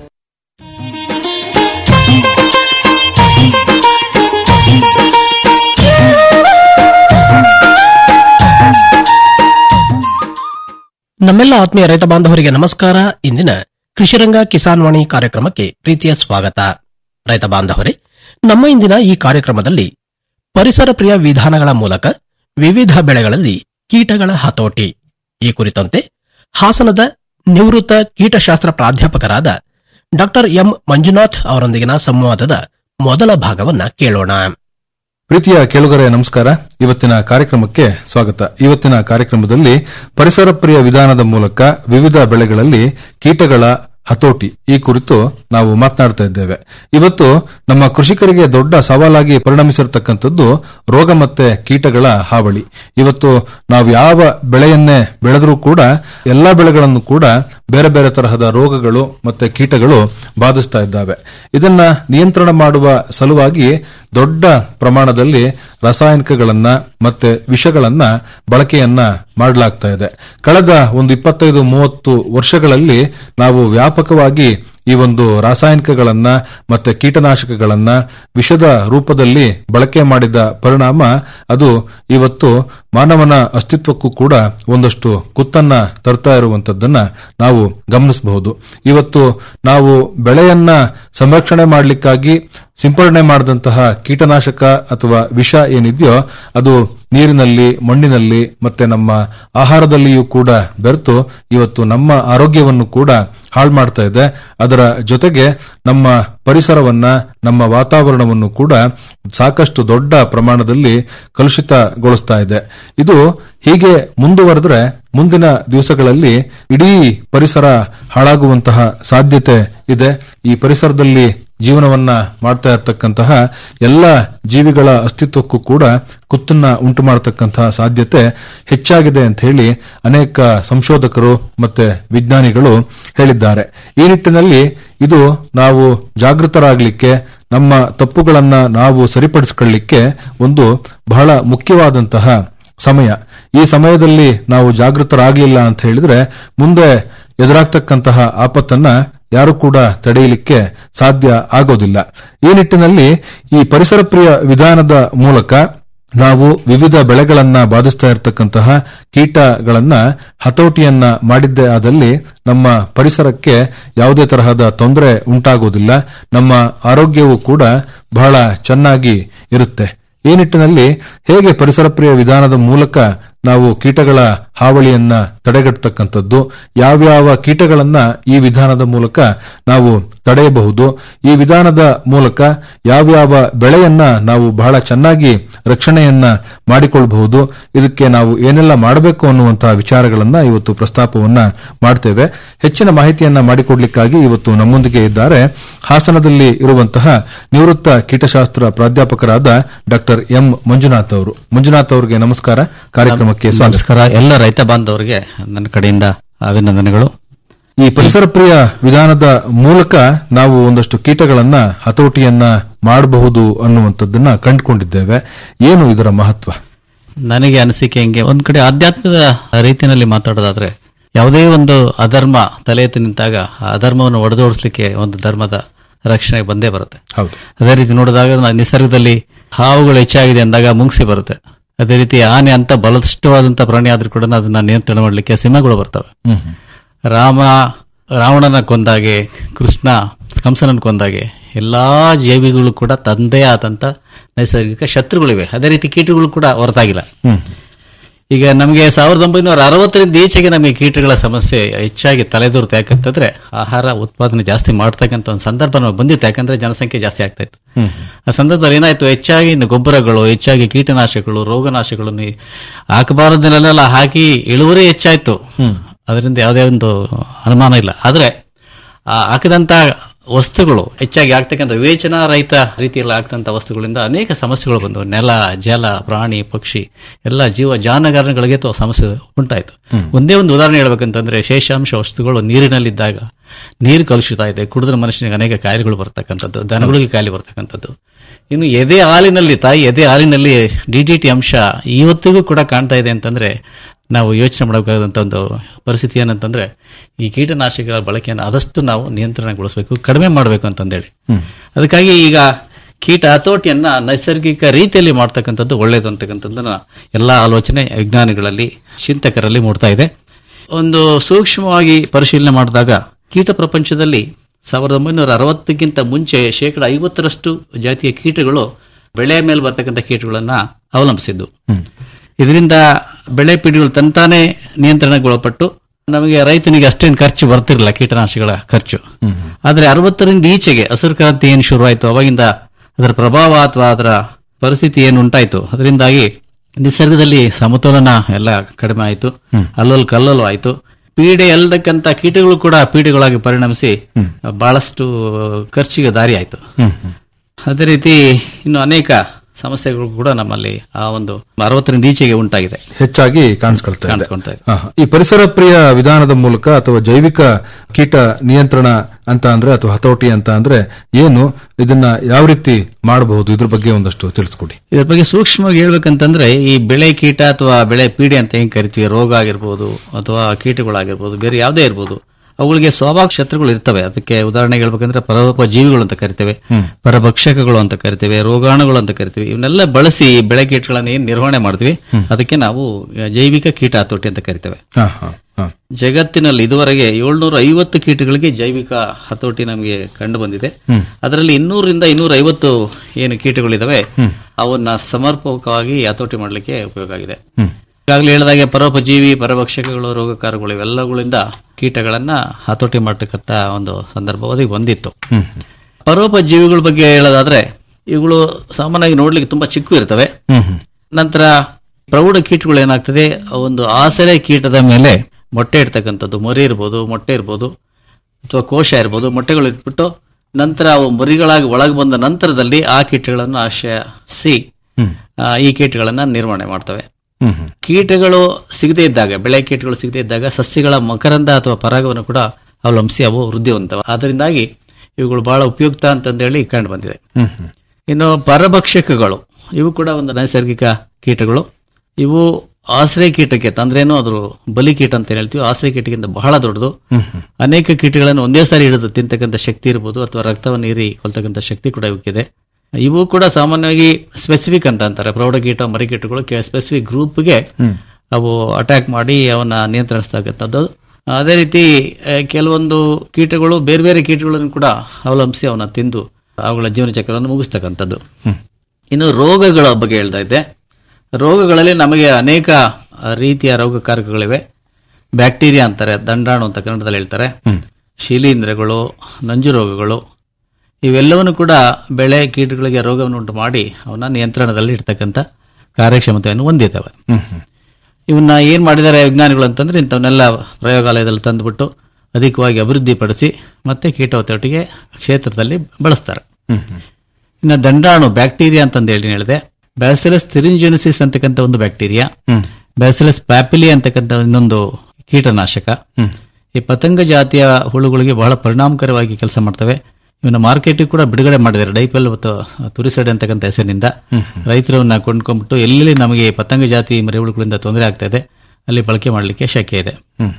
ನಮ್ಮೆಲ್ಲ ಆತ್ಮೀಯ ರೈತ ಬಾಂಧವರಿಗೆ ನಮಸ್ಕಾರ ಇಂದಿನ ಕೃಷಿರಂಗ ಕಿಸಾನ್ ವಾಣಿ ಕಾರ್ಯಕ್ರಮಕ್ಕೆ ಪ್ರೀತಿಯ ಸ್ವಾಗತ ರೈತ ಬಾಂಧವರೇ ನಮ್ಮ ಇಂದಿನ ಈ ಕಾರ್ಯಕ್ರಮದಲ್ಲಿ ಪರಿಸರ ಪ್ರಿಯ ವಿಧಾನಗಳ ಮೂಲಕ ವಿವಿಧ ಬೆಳೆಗಳಲ್ಲಿ ಕೀಟಗಳ ಹತೋಟಿ ಈ ಕುರಿತಂತೆ ಹಾಸನದ ನಿವೃತ್ತ ಕೀಟಶಾಸ್ತ್ರ ಪ್ರಾಧ್ಯಾಪಕರಾದ ಡಾಕ್ಟರ್ ಎಂ ಮಂಜುನಾಥ್ ಅವರೊಂದಿಗಿನ ಸಂವಾದದ ಮೊದಲ ಭಾಗವನ್ನ ಕೇಳೋಣ ಪ್ರೀತಿಯ ಕೇಳುಗರೆ ನಮಸ್ಕಾರ ಇವತ್ತಿನ ಕಾರ್ಯಕ್ರಮಕ್ಕೆ ಸ್ವಾಗತ ಇವತ್ತಿನ ಕಾರ್ಯಕ್ರಮದಲ್ಲಿ ಪರಿಸರ ಪ್ರಿಯ ವಿಧಾನದ ಮೂಲಕ ವಿವಿಧ ಬೆಳೆಗಳಲ್ಲಿ ಕೀಟಗಳ ಹತೋಟಿ ಈ ಕುರಿತು ನಾವು ಮಾತನಾಡ್ತಾ ಇದ್ದೇವೆ ಇವತ್ತು ನಮ್ಮ ಕೃಷಿಕರಿಗೆ ದೊಡ್ಡ ಸವಾಲಾಗಿ ಪರಿಣಮಿಸಿರ್ತಕ್ಕಂಥದ್ದು ರೋಗ ಮತ್ತೆ ಕೀಟಗಳ ಹಾವಳಿ ಇವತ್ತು ನಾವು ಯಾವ ಬೆಳೆಯನ್ನೇ ಬೆಳೆದರೂ ಕೂಡ ಎಲ್ಲಾ ಬೆಳೆಗಳನ್ನು ಕೂಡ ಬೇರೆ ಬೇರೆ ತರಹದ ರೋಗಗಳು ಮತ್ತೆ ಕೀಟಗಳು ಬಾಧಿಸ್ತಾ ಇದ್ದಾವೆ ಇದನ್ನ ನಿಯಂತ್ರಣ ಮಾಡುವ ಸಲುವಾಗಿ ದೊಡ್ಡ ಪ್ರಮಾಣದಲ್ಲಿ ರಾಸಾಯನಿಕಗಳನ್ನ ಮತ್ತೆ ವಿಷಗಳನ್ನ ಬಳಕೆಯನ್ನ ಮಾಡಲಾಗ್ತಾ ಇದೆ ಕಳೆದ ಒಂದು ಇಪ್ಪತ್ತೈದು ಮೂವತ್ತು ವರ್ಷಗಳಲ್ಲಿ ನಾವು ವ್ಯಾಪಕವಾಗಿ ಈ ಒಂದು ರಾಸಾಯನಿಕಗಳನ್ನ ಮತ್ತೆ ಕೀಟನಾಶಕಗಳನ್ನ ವಿಷದ ರೂಪದಲ್ಲಿ ಬಳಕೆ ಮಾಡಿದ ಪರಿಣಾಮ ಅದು ಇವತ್ತು ಮಾನವನ ಅಸ್ತಿತ್ವಕ್ಕೂ ಕೂಡ ಒಂದಷ್ಟು ಕುತ್ತನ್ನ ತರ್ತಾ ಇರುವಂತದ್ದನ್ನ ನಾವು ಗಮನಿಸಬಹುದು ಇವತ್ತು ನಾವು ಬೆಳೆಯನ್ನ ಸಂರಕ್ಷಣೆ ಮಾಡಲಿಕ್ಕಾಗಿ ಸಿಂಪಡಣೆ ಮಾಡಿದಂತಹ ಕೀಟನಾಶಕ ಅಥವಾ ವಿಷ ಏನಿದೆಯೋ ಅದು ನೀರಿನಲ್ಲಿ ಮಣ್ಣಿನಲ್ಲಿ ಮತ್ತೆ ನಮ್ಮ ಆಹಾರದಲ್ಲಿಯೂ ಕೂಡ ಬೆರೆತು ಇವತ್ತು ನಮ್ಮ ಆರೋಗ್ಯವನ್ನು ಕೂಡ ಹಾಳು ಮಾಡ್ತಾ ಇದೆ ಅದರ ಜೊತೆಗೆ ನಮ್ಮ ಪರಿಸರವನ್ನ ನಮ್ಮ ವಾತಾವರಣವನ್ನು ಕೂಡ ಸಾಕಷ್ಟು ದೊಡ್ಡ ಪ್ರಮಾಣದಲ್ಲಿ ಕಲುಷಿತಗೊಳಿಸ್ತಾ ಇದೆ ಇದು ಹೀಗೆ ಮುಂದುವರೆದ್ರೆ ಮುಂದಿನ ದಿವಸಗಳಲ್ಲಿ ಇಡೀ ಪರಿಸರ ಹಾಳಾಗುವಂತಹ ಸಾಧ್ಯತೆ ಇದೆ ಈ ಪರಿಸರದಲ್ಲಿ ಜೀವನವನ್ನ ಮಾಡ್ತಾ ಇರತಕ್ಕಂತಹ ಎಲ್ಲ ಜೀವಿಗಳ ಅಸ್ತಿತ್ವಕ್ಕೂ ಕೂಡ ಕುತ್ತನ್ನ ಉಂಟು ಮಾಡತಕ್ಕಂತಹ ಸಾಧ್ಯತೆ ಹೆಚ್ಚಾಗಿದೆ ಅಂತ ಹೇಳಿ ಅನೇಕ ಸಂಶೋಧಕರು ಮತ್ತೆ ವಿಜ್ಞಾನಿಗಳು ಹೇಳಿದ್ದಾರೆ ಈ ನಿಟ್ಟಿನಲ್ಲಿ ಇದು ನಾವು ಜಾಗೃತರಾಗಲಿಕ್ಕೆ ನಮ್ಮ ತಪ್ಪುಗಳನ್ನ ನಾವು ಸರಿಪಡಿಸಿಕೊಳ್ಳಲಿಕ್ಕೆ ಒಂದು ಬಹಳ ಮುಖ್ಯವಾದಂತಹ ಸಮಯ ಈ ಸಮಯದಲ್ಲಿ ನಾವು ಜಾಗೃತರಾಗಲಿಲ್ಲ ಅಂತ ಹೇಳಿದ್ರೆ ಮುಂದೆ ಎದುರಾಗ್ತಕ್ಕಂತಹ ಆಪತ್ತನ್ನ ಯಾರು ಕೂಡ ತಡೆಯಲಿಕ್ಕೆ ಸಾಧ್ಯ ಆಗೋದಿಲ್ಲ ಈ ನಿಟ್ಟಿನಲ್ಲಿ ಈ ಪರಿಸರ ಪ್ರಿಯ ವಿಧಾನದ ಮೂಲಕ ನಾವು ವಿವಿಧ ಬೆಳೆಗಳನ್ನ ಬಾಧಿಸ್ತಾ ಇರತಕ್ಕಂತಹ ಕೀಟಗಳನ್ನ ಹತೋಟಿಯನ್ನ ಮಾಡಿದ್ದೇ ಆದಲ್ಲಿ ನಮ್ಮ ಪರಿಸರಕ್ಕೆ ಯಾವುದೇ ತರಹದ ತೊಂದರೆ ಉಂಟಾಗುವುದಿಲ್ಲ ನಮ್ಮ ಆರೋಗ್ಯವೂ ಕೂಡ ಬಹಳ ಚೆನ್ನಾಗಿ ಇರುತ್ತೆ ಈ ನಿಟ್ಟಿನಲ್ಲಿ ಹೇಗೆ ಪರಿಸರ ಪ್ರಿಯ ವಿಧಾನದ ಮೂಲಕ ನಾವು ಕೀಟಗಳ ಹಾವಳಿಯನ್ನ ತಡೆಗಟ್ಟತಕ್ಕಂಥದ್ದು ಯಾವ್ಯಾವ ಕೀಟಗಳನ್ನ ಈ ವಿಧಾನದ ಮೂಲಕ ನಾವು ತಡೆಯಬಹುದು ಈ ವಿಧಾನದ ಮೂಲಕ ಯಾವ್ಯಾವ ಬೆಳೆಯನ್ನ ನಾವು ಬಹಳ ಚೆನ್ನಾಗಿ ರಕ್ಷಣೆಯನ್ನ ಮಾಡಿಕೊಳ್ಳಬಹುದು ಇದಕ್ಕೆ ನಾವು ಏನೆಲ್ಲ ಮಾಡಬೇಕು ಅನ್ನುವಂತಹ ವಿಚಾರಗಳನ್ನ ಇವತ್ತು ಪ್ರಸ್ತಾಪವನ್ನ ಮಾಡ್ತೇವೆ ಹೆಚ್ಚಿನ ಮಾಹಿತಿಯನ್ನ ಮಾಡಿಕೊಡ್ಲಿಕ್ಕಾಗಿ ಇವತ್ತು ನಮ್ಮೊಂದಿಗೆ ಇದ್ದಾರೆ ಹಾಸನದಲ್ಲಿ ಇರುವಂತಹ ನಿವೃತ್ತ ಕೀಟಶಾಸ್ತ್ರ ಪ್ರಾಧ್ಯಾಪಕರಾದ ಡಾಕ್ಟರ್ ಎಂ ಮಂಜುನಾಥ್ ಅವರು ಮಂಜುನಾಥ್ ಅವರಿಗೆ ನಮಸ್ಕಾರ ಕಾರ್ಯಕ್ರಮಕ್ಕೆ ಸ್ವಾಗತ ನಮಸ್ಕಾರ ಎಲ್ಲ ರೈತ ಬಾಂಧವರಿಗೆ ನನ್ನ ಕಡೆಯಿಂದ ಅಭಿನಂದನೆಗಳು ಈ ಪರಿಸರ ಪ್ರಿಯ ವಿಧಾನದ ಮೂಲಕ ನಾವು ಒಂದಷ್ಟು ಕೀಟಗಳನ್ನ ಹತೋಟಿಯನ್ನ ಮಾಡಬಹುದು ಅನ್ನುವಂಥದ್ದನ್ನ ಕಂಡುಕೊಂಡಿದ್ದೇವೆ ಏನು ಇದರ ಮಹತ್ವ ನನಗೆ ಅನಿಸಿಕೆ ಹಿಂಗೆ ಒಂದ್ ಕಡೆ ಆಧ್ಯಾತ್ಮದ ರೀತಿಯಲ್ಲಿ ಮಾತಾಡೋದಾದ್ರೆ ಯಾವುದೇ ಒಂದು ಅಧರ್ಮ ತಲೆ ಎತ್ತಿ ನಿಂತಾಗ ಆ ಅಧರ್ಮವನ್ನು ಒಡೆದೋಡಿಸ್ಲಿಕ್ಕೆ ಒಂದು ಧರ್ಮದ ರಕ್ಷಣೆ ಬಂದೇ ಬರುತ್ತೆ ಹೌದು ಅದೇ ರೀತಿ ನೋಡಿದಾಗ ನ- ನಿಸರ್ಗದಲ್ಲಿ ಹಾವುಗಳು ಹೆಚ್ಚಾಗಿದೆ ಅಂದಾಗ ಮುಂಗ್ಸಿ ಬರುತ್ತೆ ಅದೇ ರೀತಿ ಆನೆ ಅಂತ ಬಲಿಷ್ಠವಾದಂತ ಪ್ರಾಣಿ ಆದ್ರೂ ಕೂಡ ಅದನ್ನ ನಿಯಂತ್ರಣ ಮಾಡಲಿಕ್ಕೆ ಸಿಂಹಗಳು ಬರ್ತವೆ ರಾಮ ರಾವಣನ ಕೊಂದಾಗೆ ಕೃಷ್ಣ ಕಂಸನನ್ನು ಕೊಂದಾಗೆ ಎಲ್ಲಾ ಜೀವಿಗಳು ಕೂಡ ತಂದೆ ಆದಂತ ನೈಸರ್ಗಿಕ ಶತ್ರುಗಳಿವೆ ಅದೇ ರೀತಿ ಕೀಟಗಳು ಕೂಡ ಹೊರತಾಗಿಲ್ಲ ಈಗ ನಮಗೆ ಸಾವಿರದ ಒಂಬೈನೂರ ಅರವತ್ತರಿಂದ ಈಚೆಗೆ ನಮಗೆ ಕೀಟಗಳ ಸಮಸ್ಯೆ ಹೆಚ್ಚಾಗಿ ತಲೆದೂರ್ತು ಯಾಕಂತಂದ್ರೆ ಆಹಾರ ಉತ್ಪಾದನೆ ಜಾಸ್ತಿ ಮಾಡ್ತಕ್ಕಂಥ ಒಂದು ಸಂದರ್ಭ ನಮಗೆ ಬಂದಿತ್ತು ಯಾಕಂದ್ರೆ ಜನಸಂಖ್ಯೆ ಜಾಸ್ತಿ ಆಗ್ತಾ ಇತ್ತು ಆ ಸಂದರ್ಭದಲ್ಲಿ ಏನಾಯ್ತು ಹೆಚ್ಚಾಗಿ ಇನ್ನು ಗೊಬ್ಬರಗಳು ಹೆಚ್ಚಾಗಿ ಕೀಟನಾಶಕಗಳು ರೋಗನಾಶಕಗಳನ್ನು ಈ ಹಾಕಬಾರದನ್ನೆಲ್ಲ ಹಾಕಿ ಇಳುವರಿ ಹೆಚ್ಚಾಯ್ತು ಅದರಿಂದ ಯಾವುದೇ ಒಂದು ಅನುಮಾನ ಇಲ್ಲ ಆದ್ರೆ ಆ ಹಾಕಿದಂತ ವಸ್ತುಗಳು ಹೆಚ್ಚಾಗಿ ಆಗ್ತಕ್ಕಂಥ ವಿವೇಚನಾ ರಹಿತ ರೀತಿಯಲ್ಲಿ ಆಗ್ತಂತ ವಸ್ತುಗಳಿಂದ ಅನೇಕ ಸಮಸ್ಯೆಗಳು ಬಂದವು ನೆಲ ಜಲ ಪ್ರಾಣಿ ಪಕ್ಷಿ ಎಲ್ಲ ಜೀವ ಜಾನಗಾರಗಳಿಗೆ ತ- ಸಮಸ್ಯೆ ಉಂಟಾಯಿತು ಒಂದೇ ಒಂದು ಉದಾಹರಣೆ ಹೇಳ್ಬೇಕಂತಂದ್ರೆ ಶೇಷಾಂಶ ವಸ್ತುಗಳು ನೀರಿನಲ್ಲಿದ್ದಾಗ ನೀರು ಕಲುಷಿತ ಇದೆ ಕುಡಿದ್ರೆ ಮನುಷ್ಯನಿಗೆ ಅನೇಕ ಕಾಯಿಲೆಗಳು ಬರ್ತಕ್ಕಂಥದ್ದು ದನಗಳಿಗೆ ಕಾಯಿಲೆ ಬರ್ತಕ್ಕಂಥದ್ದು ಇನ್ನು ಎದೆ ಹಾಲಿನಲ್ಲಿ ತಾಯಿ ಎದೆ ಹಾಲಿನಲ್ಲಿ ಡಿ ಡಿ ಟಿ ಅಂಶ ಇವತ್ತಿಗೂ ಕೂಡ ಕಾಣ್ತಾ ಇದೆ ಅಂತಂದ್ರೆ ನಾವು ಯೋಚನೆ ಮಾಡಬೇಕಾದಂತ ಒಂದು ಪರಿಸ್ಥಿತಿ ಏನಂತಂದ್ರೆ ಈ ಕೀಟನಾಶಕಗಳ ಬಳಕೆಯನ್ನು ಆದಷ್ಟು ನಾವು ನಿಯಂತ್ರಣಗೊಳಿಸಬೇಕು ಕಡಿಮೆ ಮಾಡಬೇಕು ಅಂತಂದೇಳಿ ಅದಕ್ಕಾಗಿ ಈಗ ಕೀಟ ಹತೋಟಿಯನ್ನ ನೈಸರ್ಗಿಕ ರೀತಿಯಲ್ಲಿ ಮಾಡ್ತಕ್ಕಂಥದ್ದು ಒಳ್ಳೇದು ಅಂತಕ್ಕಂಥದ್ದನ್ನ ಎಲ್ಲಾ ಆಲೋಚನೆ ವಿಜ್ಞಾನಿಗಳಲ್ಲಿ ಚಿಂತಕರಲ್ಲಿ ಮೂಡ್ತಾ ಇದೆ ಒಂದು ಸೂಕ್ಷ್ಮವಾಗಿ ಪರಿಶೀಲನೆ ಮಾಡಿದಾಗ ಕೀಟ ಪ್ರಪಂಚದಲ್ಲಿ ಸಾವಿರದ ಒಂಬೈನೂರ ಅರವತ್ತಕ್ಕಿಂತ ಮುಂಚೆ ಶೇಕಡ ಐವತ್ತರಷ್ಟು ಜಾತಿಯ ಕೀಟಗಳು ಬೆಳೆ ಮೇಲೆ ಬರ್ತಕ್ಕಂಥ ಕೀಟಗಳನ್ನ ಅವಲಂಬಿಸಿದ್ದು ಇದರಿಂದ ಬೆಳೆ ಪೀಡಿಗಳು ತಂತಾನೆ ನಿಯಂತ್ರಣಗೊಳಪಟ್ಟು ನಮಗೆ ರೈತನಿಗೆ ಅಷ್ಟೇನು ಖರ್ಚು ಬರ್ತಿರಲಿಲ್ಲ ಕೀಟನಾಶಕಗಳ ಖರ್ಚು ಆದ್ರೆ ಅರವತ್ತರಿಂದ ಈಚೆಗೆ ಹಸಿರು ಕ್ರಾಂತಿ ಏನು ಶುರುವಾಯಿತು ಅವಾಗಿಂದ ಅದರ ಪ್ರಭಾವ ಅಥವಾ ಅದರ ಪರಿಸ್ಥಿತಿ ಏನು ಉಂಟಾಯಿತು ಅದರಿಂದಾಗಿ ನಿಸರ್ಗದಲ್ಲಿ ಸಮತೋಲನ ಎಲ್ಲ ಕಡಿಮೆ ಆಯಿತು ಅಲ್ಲಲ್ಲಿ ಕಲ್ಲಲು ಆಯಿತು ಪೀಡೆ ಎಲ್ದಕ್ಕಂತ ಕೀಟಗಳು ಕೂಡ ಪೀಡೆಗಳಾಗಿ ಪರಿಣಮಿಸಿ ಬಹಳಷ್ಟು ಖರ್ಚಿಗೆ ದಾರಿ ಆಯಿತು ಅದೇ ರೀತಿ ಇನ್ನು ಅನೇಕ ಸಮಸ್ಯೆಗಳು ಕೂಡ ನಮ್ಮಲ್ಲಿ ಆ ಒಂದು ಅರವತ್ತರಿಂದ ಈಚೆಗೆ ಉಂಟಾಗಿದೆ ಹೆಚ್ಚಾಗಿ ಕಾಣಿಸ್ಕೊಳ್ತಾ ಇದೆ ಕಾಣಿಸ್ಕೊಳ್ತಾ ಇದೆ ಆಹಾ. ಈ ಪರಿಸರ ಪ್ರಿಯ ವಿಧಾನದ ಮೂಲಕ ಅಥವಾ ಜೈವಿಕ ಕೀಟ ನಿಯಂತ್ರಣ ಅಂತ ಅಂದ್ರೆ ಅಥವಾ ಹತೋಟಿ ಅಂತ ಅಂದ್ರೆ ಏನು ಇದನ್ನ ಯಾವ ರೀತಿ ಮಾಡಬಹುದು ಇದ್ರ ಬಗ್ಗೆ ಒಂದಷ್ಟು ತಿಳಿಸ್ಕೊಡಿ ಇದ್ರ ಬಗ್ಗೆ ಸೂಕ್ಷ್ಮವಾಗಿ ಹೇಳ್ಬೇಕಂತಂದ್ರೆ ಈ ಬೆಳೆ ಕೀಟ ಅಥವಾ ಬೆಳೆ ಪೀಡೆ ಅಂತ ಹೆಂಗ್ ಕರಿತೀವಿ ರೋಗ ಆಗಿರ್ಬೋದು ಅಥವಾ ಕೀಟಗಳಾಗಿರ್ಬೋದು ಬೇರೆ ಯಾವುದೇ ಇರ್ಬೋದು ಅವುಗಳಿಗೆ ಸ್ವಾಭಾವಿಕ ಶತ್ರುಗಳು ಇರ್ತವೆ ಅದಕ್ಕೆ ಉದಾಹರಣೆಗೆ ಹೇಳ್ಬೇಕಂದ್ರೆ ಪರೋಪ ಜೀವಿಗಳು ಅಂತ ಕರಿತೇವೆ ಪರಭಕ್ಷಕಗಳು ಅಂತ ಕರಿತೇವೆ ರೋಗಾಣುಗಳು ಅಂತ ಕರಿತೀವಿ ಇವನ್ನೆಲ್ಲ ಬಳಸಿ ಬೆಳೆ ಕೀಟಗಳನ್ನ ಏನ್ ನಿರ್ವಹಣೆ ಮಾಡ್ತೀವಿ ಅದಕ್ಕೆ ನಾವು ಜೈವಿಕ ಕೀಟ ಹತೋಟಿ ಅಂತ ಕರಿತೇವೆ ಹಾ, ಹಾ, ಹಾ. ಜಗತ್ತಿನಲ್ಲಿ ಇದುವರೆಗೆ ಏಳ್ನೂರ ಐವತ್ತು ಕೀಟಗಳಿಗೆ ಜೈವಿಕ ಹತೋಟಿ ನಮಗೆ ಕಂಡು ಬಂದಿದೆ ಹ್ಮ್. ಅದರಲ್ಲಿ ಇನ್ನೂರಿಂದ ಇನ್ನೂರ ಐವತ್ತು ಏನು ಕೀಟಗಳಿದಾವೆ ಅವನ್ನ ಸಮರ್ಪಕವಾಗಿ ಹತೋಟಿ ಮಾಡಲಿಕ್ಕೆ ಉಪಯೋಗ ಆಗಿದೆ ಹ್ಮ್. ಈಗಾಗಲೇ ಹೇಳಿದಾಗೆ ಪರೋಪಜೀವಿ ಪರಭಕ್ಷಕಗಳು ರೋಗಕಾರಗಳು ಇವೆಲ್ಲಗಳಿಂದ ಕೀಟಗಳನ್ನ ಹತೋಟಿ ಮಾಡತಕ್ಕಂತ ಒಂದು ಸಂದರ್ಭ ಒದಗಿ ಬಂದಿತ್ತು ಹ್ಮ್. ಪರೋಪಜೀವಿಗಳ ಬಗ್ಗೆ ಹೇಳೋದಾದ್ರೆ ಇವುಗಳು ಸಾಮಾನ್ಯವಾಗಿ ನೋಡ್ಲಿಕ್ಕೆ ತುಂಬಾ ಚಿಕ್ಕ ಇರ್ತವೆ ಹ್ಮ್, ಹ್ಮ್. ನಂತರ ಪ್ರೌಢ ಕೀಟಗಳು ಏನಾಗ್ತದೆ ಒಂದು ಆಸರೆ ಕೀಟದ ಮೇಲೆ ಮೊಟ್ಟೆ ಇಡ್ತಕ್ಕಂಥದ್ದು ಮರಿ ಇರ್ಬೋದು ಮೊಟ್ಟೆ ಇರ್ಬೋದು ಅಥವಾ ಕೋಶ ಇರ್ಬೋದು ಮೊಟ್ಟೆಗಳು ಇಟ್ಬಿಟ್ಟು ನಂತರ ಅವು ಮರಿಗಳಾಗಿ ಒಳಗೆ ಬಂದ ನಂತರದಲ್ಲಿ ಆ ಕೀಟಗಳನ್ನು ಆಶ್ರಯಿಸಿ ಹ್ಮ್. ಆ, ಈ ಕೀಟಗಳನ್ನ ನಿರ್ವಹಣೆ ಮಾಡ್ತವೆ ಹ್ಮ್, ಹ್ಮ್. ಕೀಟಗಳು ಸಿಗದೇ ಇದ್ದಾಗ ಬೆಳೆ ಕೀಟಗಳು ಸಿಗದೇ ಇದ್ದಾಗ ಸಸ್ಯಗಳ ಮಕರಂದ ಅಥವಾ ಪರಾಗವನ್ನು ಕೂಡ ಅವಲಂಬಿಸಿ ಅವು ವೃದ್ಧಿ ಹೊಂದವೆ ಅದರಿಂದಾಗಿ ಇವುಗಳು ಬಹಳ ಉಪಯುಕ್ತ ಅಂತಂದೇಳಿ ಕಂಡು ಬಂದಿದೆ ಹ್ಮ್, ಹ್ಮ್. ಇನ್ನು ಪರಭಕ್ಷಕಗಳು ಇವು ಕೂಡ ಒಂದು ನೈಸರ್ಗಿಕ ಕೀಟಗಳು ಇವು ಆಶ್ರಯ ಕೀಟಕ್ಕೆ ತಂದ್ರೇನು ಅದ್ರ ಬಲಿ ಕೀಟ ಅಂತ ಹೇಳ್ತೀವಿ ಆಶ್ರಯ ಕೀಟಕ್ಕಿಂತ ಬಹಳ ದೊಡ್ಡದು ಹ್ಮ್, ಹ್ಮ್. ಅನೇಕ ಕೀಟಗಳನ್ನು ಒಂದೇ ಸಾರಿ ಹಿಡಿದು ತಿಂತಕ್ಕಂಥ ಶಕ್ತಿ ಇರ್ಬೋದು ಅಥವಾ ರಕ್ತವನ್ನು ಹೀರಿ ಕೊಲ್ತಕ್ಕಂಥ ಶಕ್ತಿ ಕೂಡ ಇವಕ್ಕಿದೆ ಇವು ಕೂಡ ಸಾಮಾನ್ಯವಾಗಿ ಸ್ಪೆಸಿಫಿಕ್ ಅಂತ ಅಂತಾರೆ ಪ್ರೌಢಕೀಟ ಮರಿಕೀಟಗಳು ಸ್ಪೆಸಿಫಿಕ್ ಗ್ರೂಪ್ಗೆ ಹ್ಮ್. ಅವು ಅಟ್ಯಾಕ್ ಮಾಡಿ ಅವನ್ನ ನಿಯಂತ್ರಿಸ್ತಕ್ಕಂಥದ್ದು ಅದೇ ರೀತಿ ಆ, ಕೆಲವೊಂದು ಕೀಟಗಳು ಬೇರೆ ಬೇರೆ ಕೀಟಗಳನ್ನು ಕೂಡ ಅವಲಂಬಿಸಿ ಅವನ್ನ ತಿಂದು ಅವುಗಳ ಜೀವನ ಚಕ್ರವನ್ನು ಮುಗಿಸ್ತಕ್ಕಂಥದ್ದು ಹ್ಮ್. ಇನ್ನು ರೋಗಗಳ ಬಗ್ಗೆ ಹೇಳ್ತಾ ಇದ್ದೆ ರೋಗಗಳಲ್ಲಿ ನಮಗೆ ಅನೇಕ ಆ, ರೀತಿಯ ರೋಗಕಾರಕಗಳಿವೆ ಬ್ಯಾಕ್ಟೀರಿಯಾ ಅಂತಾರೆ ದಂಡಾಣು ಅಂತ ಕನ್ನಡದಲ್ಲಿ ಹೇಳ್ತಾರೆ ಶಿಲೀಂಧ್ರಗಳು ನಂಜು ರೋಗಗಳು ಇವೆಲ್ಲವನ್ನು ಕೂಡ ಬೆಳೆ ಕೀಟಗಳಿಗೆ ರೋಗವನ್ನು ಉಂಟು ಮಾಡಿ ಅವನ್ನ ನಿಯಂತ್ರಣದಲ್ಲಿ ಇಡ್ತಕ್ಕಂಥ ಕಾರ್ಯಕ್ಷಮತೆಯನ್ನು ಹೊಂದಿದ್ದಾವೆ ಹ್ಮ್, ಹ್ಮ್. ಇವನ್ನ ಏನ್ ಮಾಡಿದ್ದಾರೆ ವಿಜ್ಞಾನಿಗಳು ಅಂತಂದ್ರೆ ಇಂಥವನ್ನೆಲ್ಲ ಪ್ರಯೋಗಾಲಯದಲ್ಲಿ ತಂದುಬಿಟ್ಟು ಅಧಿಕವಾಗಿ ಅಭಿವೃದ್ಧಿಪಡಿಸಿ ಮತ್ತೆ ಕೀಟೋತೊಟ್ಟಿಗೆ ಕ್ಷೇತ್ರದಲ್ಲಿ ಬಳಸ್ತಾರೆ ಹ್ಮ್, ಹ್ಮ್. ಇನ್ನು ದಂಡಾಣು ಬ್ಯಾಕ್ಟೀರಿಯಾ ಅಂತಂದು ಹೇಳಿ ಹೇಳಿದೆ ಬ್ಯಾಸಿಲಸ್ ಥಿರಿಂಜೆನಿಸಿಸ್ ಅಂತಕ್ಕಂಥ ಒಂದು ಬ್ಯಾಕ್ಟೀರಿಯಾ ಹ್ಮ್. ಬ್ಯಾಸಿಲಸ್ ಪ್ಯಾಪಿಲಿ ಅಂತಕ್ಕಂಥ ಇನ್ನೊಂದು ಕೀಟನಾಶಕ ಹ್ಮ್. ಈ ಪತಂಗ ಜಾತಿಯ ಹುಳುಗಳಿಗೆ ಬಹಳ ಪರಿಣಾಮಕಾರಿಯಾಗಿ ಕೆಲಸ ಮಾಡ್ತವೆ ಇವನ್ನ ಮಾರ್ಕೆಟಿಗೆ ಕೂಡ ಬಿಡುಗಡೆ ಮಾಡಿದ್ದಾರೆ ಡೈಪಲ್ ಮತ್ತು ತುರಿಸಡೆ ಅಂತಕ್ಕಂಥ ಹೆಸರಿನಿಂದ ರೈತರನ್ನ ಕೊಂಡ್ಕೊಂಡ್ಬಿಟ್ಟು ಎಲ್ಲೆಲ್ಲಿ ನಮಗೆ ಈ ಪತಂಗ ಜಾತಿ ಮರಿಹುಳುಗಳಿಂದ ತೊಂದರೆ ಆಗ್ತಾ ಇದೆ ಅಲ್ಲಿ ಬಳಕೆ ಮಾಡಲಿಕ್ಕೆ ಶಕ್ಯ ಇದೆ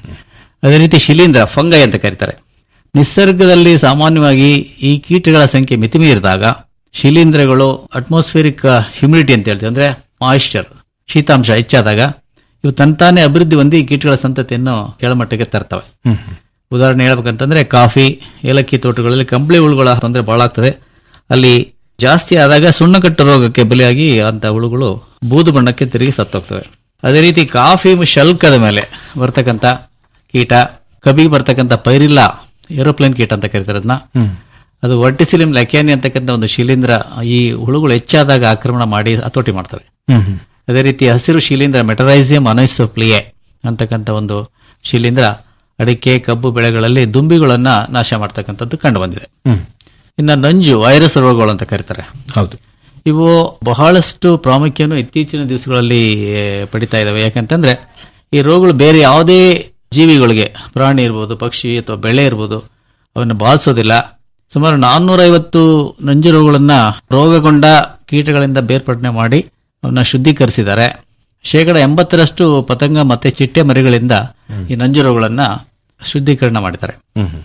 ಅದೇ ರೀತಿ ಶಿಲೀಂಧ್ರ ಫಂಗೈ ಅಂತ ಕರೀತಾರೆ ನಿಸರ್ಗದಲ್ಲಿ ಸಾಮಾನ್ಯವಾಗಿ ಈ ಕೀಟಗಳ ಸಂಖ್ಯೆ ಮಿತಿಮೀರಿದಾಗ ಶಿಲೀಂಧ್ರಗಳು ಅಟ್ಮಾಸ್ಫಿಯರಿಕ್ ಹ್ಯುಮಿಡಿಟಿ ಅಂತ ಹೇಳ್ತೀವಿ ಅಂದ್ರೆ ಮಾಯಿಶ್ಚರ್ ಶೀತಾಂಶ ಹೆಚ್ಚಾದಾಗ ಇವು ತಂತಾನೆ ಅಭಿವೃದ್ಧಿ ಹೊಂದಿ ಈ ಕೀಟಗಳ ಸಂತತಿಯನ್ನು ಕೆಳಮಟ್ಟಕ್ಕೆ ತರ್ತವೆ ಉದಾಹರಣೆ ಹೇಳ್ಬೇಕಂತಂದ್ರೆ ಕಾಫಿ ಏಲಕ್ಕಿ ತೋಟಗಳಲ್ಲಿ ಕಂಬಳಿ ಹುಳುಗಳ ತೊಂದರೆ ಬಹಳ ಆಗ್ತದೆ ಅಲ್ಲಿ ಜಾಸ್ತಿ ಆದಾಗ ಸುಣ್ಣಕಟ್ಟು ರೋಗಕ್ಕೆ ಬಲಿಯಾಗಿ ಅಂತ ಹುಳುಗಳು ಬೂದು ಬಣ್ಣಕ್ಕೆ ತಿರುಗಿ ಸತ್ತೋಗ್ತವೆ ಅದೇ ರೀತಿ ಕಾಫಿ ಶಲ್ಕದ ಮೇಲೆ ಬರ್ತಕ್ಕಂಥ ಕೀಟ ಕಬಿಗೆ ಬರ್ತಕ್ಕಂಥ ಪೈರಿಲ್ಲಾ ಏರೋಪ್ಲೇನ್ ಕೀಟ ಅಂತ ಕರೀತಾರೆ ಅದನ್ನ ಅದು ವರ್ಟಿಸಿಲಿಂ ಲೆಕ್ಯಾನಿ ಅಂತಕ್ಕಂಥ ಒಂದು ಶಿಲೀಂಧ್ರ ಈ ಹುಳುಗಳು ಹೆಚ್ಚಾದಾಗ ಆಕ್ರಮಣ ಮಾಡಿ ಹತೋಟಿ ಮಾಡ್ತವೆ ಅದೇ ರೀತಿ ಹಸಿರು ಶಿಲೀಂಧ್ರ ಮೆಟರೈಸಿಯಂ ಅನೈಸೋಪ್ಲಿಯೆ ಅಂತಕ್ಕಂಥ ಒಂದು ಶಿಲೀಂಧ್ರ ಅಡಿಕೆ ಕಬ್ಬು ಬೆಳೆಗಳಲ್ಲಿ ದುಂಬಿಗಳನ್ನ ನಾಶ ಮಾಡ್ತಕ್ಕಂಥದ್ದು ಕಂಡು ಬಂದಿದೆ ಇನ್ನ ನಂಜು ವೈರಸ್ ರೋಗಗಳು ಅಂತ ಕರೀತಾರೆ ಹೌದು ಇವು ಬಹಳಷ್ಟು ಪ್ರಾಮುಖ್ಯವನ್ನು ಇತ್ತೀಚಿನ ದಿವಸಗಳಲ್ಲಿ ಏ, ಪಡಿತಾ ಇದಾವೆ ಯಾಕಂತಂದ್ರೆ ಈ ರೋಗಗಳು ಬೇರೆ ಯಾವುದೇ ಜೀವಿಗಳಿಗೆ ಪ್ರಾಣಿ ಇರ್ಬೋದು ಪಕ್ಷಿ ಅಥವಾ ಬೆಳೆ ಇರ್ಬೋದು ಅವನ್ನ ಬಾಧಿಸೋದಿಲ್ಲ ಸುಮಾರು ನಾನ್ನೂರೈವತ್ತು ನಂಜು ರೋಗಗಳನ್ನ ರೋಗಗೊಂಡ ಕೀಟಗಳಿಂದ ಬೇರ್ಪಡಣೆ ಮಾಡಿ ಅವನ್ನ ಶುದ್ಧೀಕರಿಸಿದ್ದಾರೆ ಶೇಕಡ ಎಂಬತ್ತರಷ್ಟು ಪತಂಗ ಮತ್ತೆ ಚಿಟ್ಟೆ ಮರಿಗಳಿಂದ ಈ ನಂಜು ರೋಗಗಳನ್ನ ಶುದ್ಧೀಕರಣ ಮಾಡಿದ್ದಾರೆ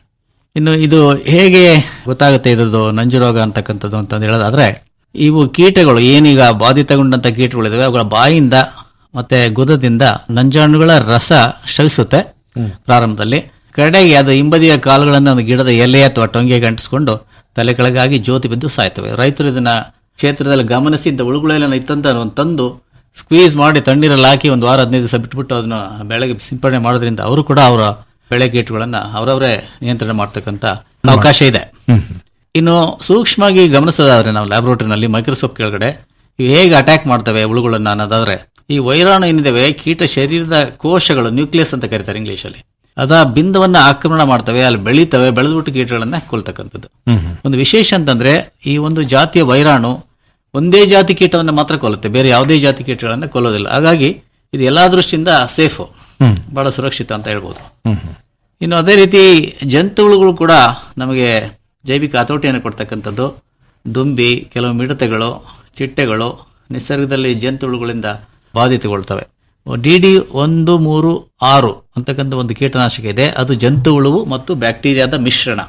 ಇನ್ನು ಇದು ಹೇಗೆ ಗೊತ್ತಾಗುತ್ತೆ ಇದ್ರದ್ದು ನಂಜು ರೋಗ ಅಂತಕ್ಕಂಥದ್ದು ಅಂತಂದು ಹೇಳೋದಾದ್ರೆ ಇವು ಕೀಟಗಳು ಏನೀಗ ಬಾಧಿತಗೊಂಡಂತ ಕೀಟಗಳಿದಾವೆ ಅವುಗಳ ಬಾಯಿಂದ ಮತ್ತೆ ಗುದದಿಂದ ನಂಜಾಣುಗಳ ರಸ ಶ್ರವಿಸುತ್ತೆ ಪ್ರಾರಂಭದಲ್ಲಿ ಕಡೆಗೆ ಅದು ಹಿಂಬದಿಯ ಕಾಲುಗಳನ್ನು ಒಂದು ಗಿಡದ ಎಲೆ ಅಥವಾ ಟೊಂಗೆಗೆ ಅಂಟಿಸ್ಕೊಂಡು ತಲೆ ಕೆಳಗಾಗಿ ಜ್ಯೋತಿ ಬಿದ್ದು ಸಾಯ್ತವೆ ರೈತರು ಇದನ್ನ ಕ್ಷೇತ್ರದಲ್ಲಿ ಗಮನಿಸಿದ್ದ ಹುಳುಗಳೆಲ್ಲ ಇತ್ತಂತ ಒಂದು ತಂದು ಸ್ಕ್ವೀಸ್ ಮಾಡಿ ತಣ್ಣೀರಲ್ಲಿ ಹಾಕಿ ಒಂದು ವಾರ ಹದಿನೈದು ದಿವಸ ಬಿಟ್ಬಿಟ್ಟು ಅದನ್ನ ಬೆಳೆಗೆ ಸಿಂಪಡಣೆ ಮಾಡೋದ್ರಿಂದ ಅವರು ಕೂಡ ಅವರ ಬೆಳೆ ಕೀಟಗಳನ್ನ ಅವರವರೇ ನಿಯಂತ್ರಣ ಮಾಡ್ತಕ್ಕಂತ ಅವಕಾಶ ಇದೆ ಇನ್ನು ಸೂಕ್ಷ್ಮವಾಗಿ ಗಮನಿಸೋದಾದ್ರೆ ನಾವು ಲ್ಯಾಬೊರೇಟರಿನಲ್ಲಿ ಮೈಕ್ರೋಸ್ಕೋಪ್ ಕೆಳಗಡೆ ಇವು ಹೇಗೆ ಅಟ್ಯಾಕ್ ಮಾಡ್ತವೆ ಹುಳುಗಳನ್ನ ಅನ್ನೋದಾದ್ರೆ ಈ ವೈರಾಣು ಏನಿದಾವೆ ಕೀಟ ಶರೀರದ ಕೋಶಗಳು ನ್ಯೂಕ್ಲಿಯಸ್ ಅಂತ ಕರೀತಾರೆ ಇಂಗ್ಲಿಷ್ ಅಲ್ಲಿ ಅದ ಬಿಂದುವನ್ನ ಆಕ್ರಮಣ ಮಾಡ್ತವೆ ಅಲ್ಲಿ ಬೆಳೀತವೆ ಬೆಳೆದ್ಬಿಟ್ಟು ಕೀಟಗಳನ್ನ ಕೊಲ್ತಕ್ಕಂಥದ್ದು ಒಂದು ವಿಶೇಷ ಅಂತಂದ್ರೆ ಈ ಒಂದು ಜಾತಿಯ ವೈರಾಣು ಒಂದೇ ಜಾತಿ ಕೀಟವನ್ನ ಮಾತ್ರ ಕೊಲ್ಲುತ್ತೆ ಬೇರೆ ಯಾವುದೇ ಜಾತಿ ಕೀಟಗಳನ್ನ ಕೊಲ್ಲೋದಿಲ್ಲ ಹಾಗಾಗಿ ಇದು ಎಲ್ಲಾ ದೃಷ್ಟಿಯಿಂದ ಸೇಫ್ ಬಹಳ ಸುರಕ್ಷಿತ ಅಂತ ಹೇಳ್ಬೋದು ಇನ್ನು ಅದೇ ರೀತಿ ಜಂತುಹುಳುಗಳು ಕೂಡ ನಮಗೆ ಜೈವಿಕ ಹತೋಟಿಯನ್ನು ಕೊಡ್ತಕ್ಕಂಥದ್ದು ದುಂಬಿ ಕೆಲವು ಮಿಡತೆಗಳು ಚಿಟ್ಟೆಗಳು ನಿಸರ್ಗದಲ್ಲಿ ಜಂತುಹುಳುಗಳಿಂದ ಬಾಧಿತಗೊಳ್ತವೆ ಡಿ ಡಿ ಒಂದು ಮೂರು ಆರು ಅಂತಕ್ಕಂಥ ಒಂದು ಕೀಟನಾಶಕ ಇದೆ ಅದು ಜಂತುಹುಳುವು ಮತ್ತು ಬ್ಯಾಕ್ಟೀರಿಯಾದ ಮಿಶ್ರಣ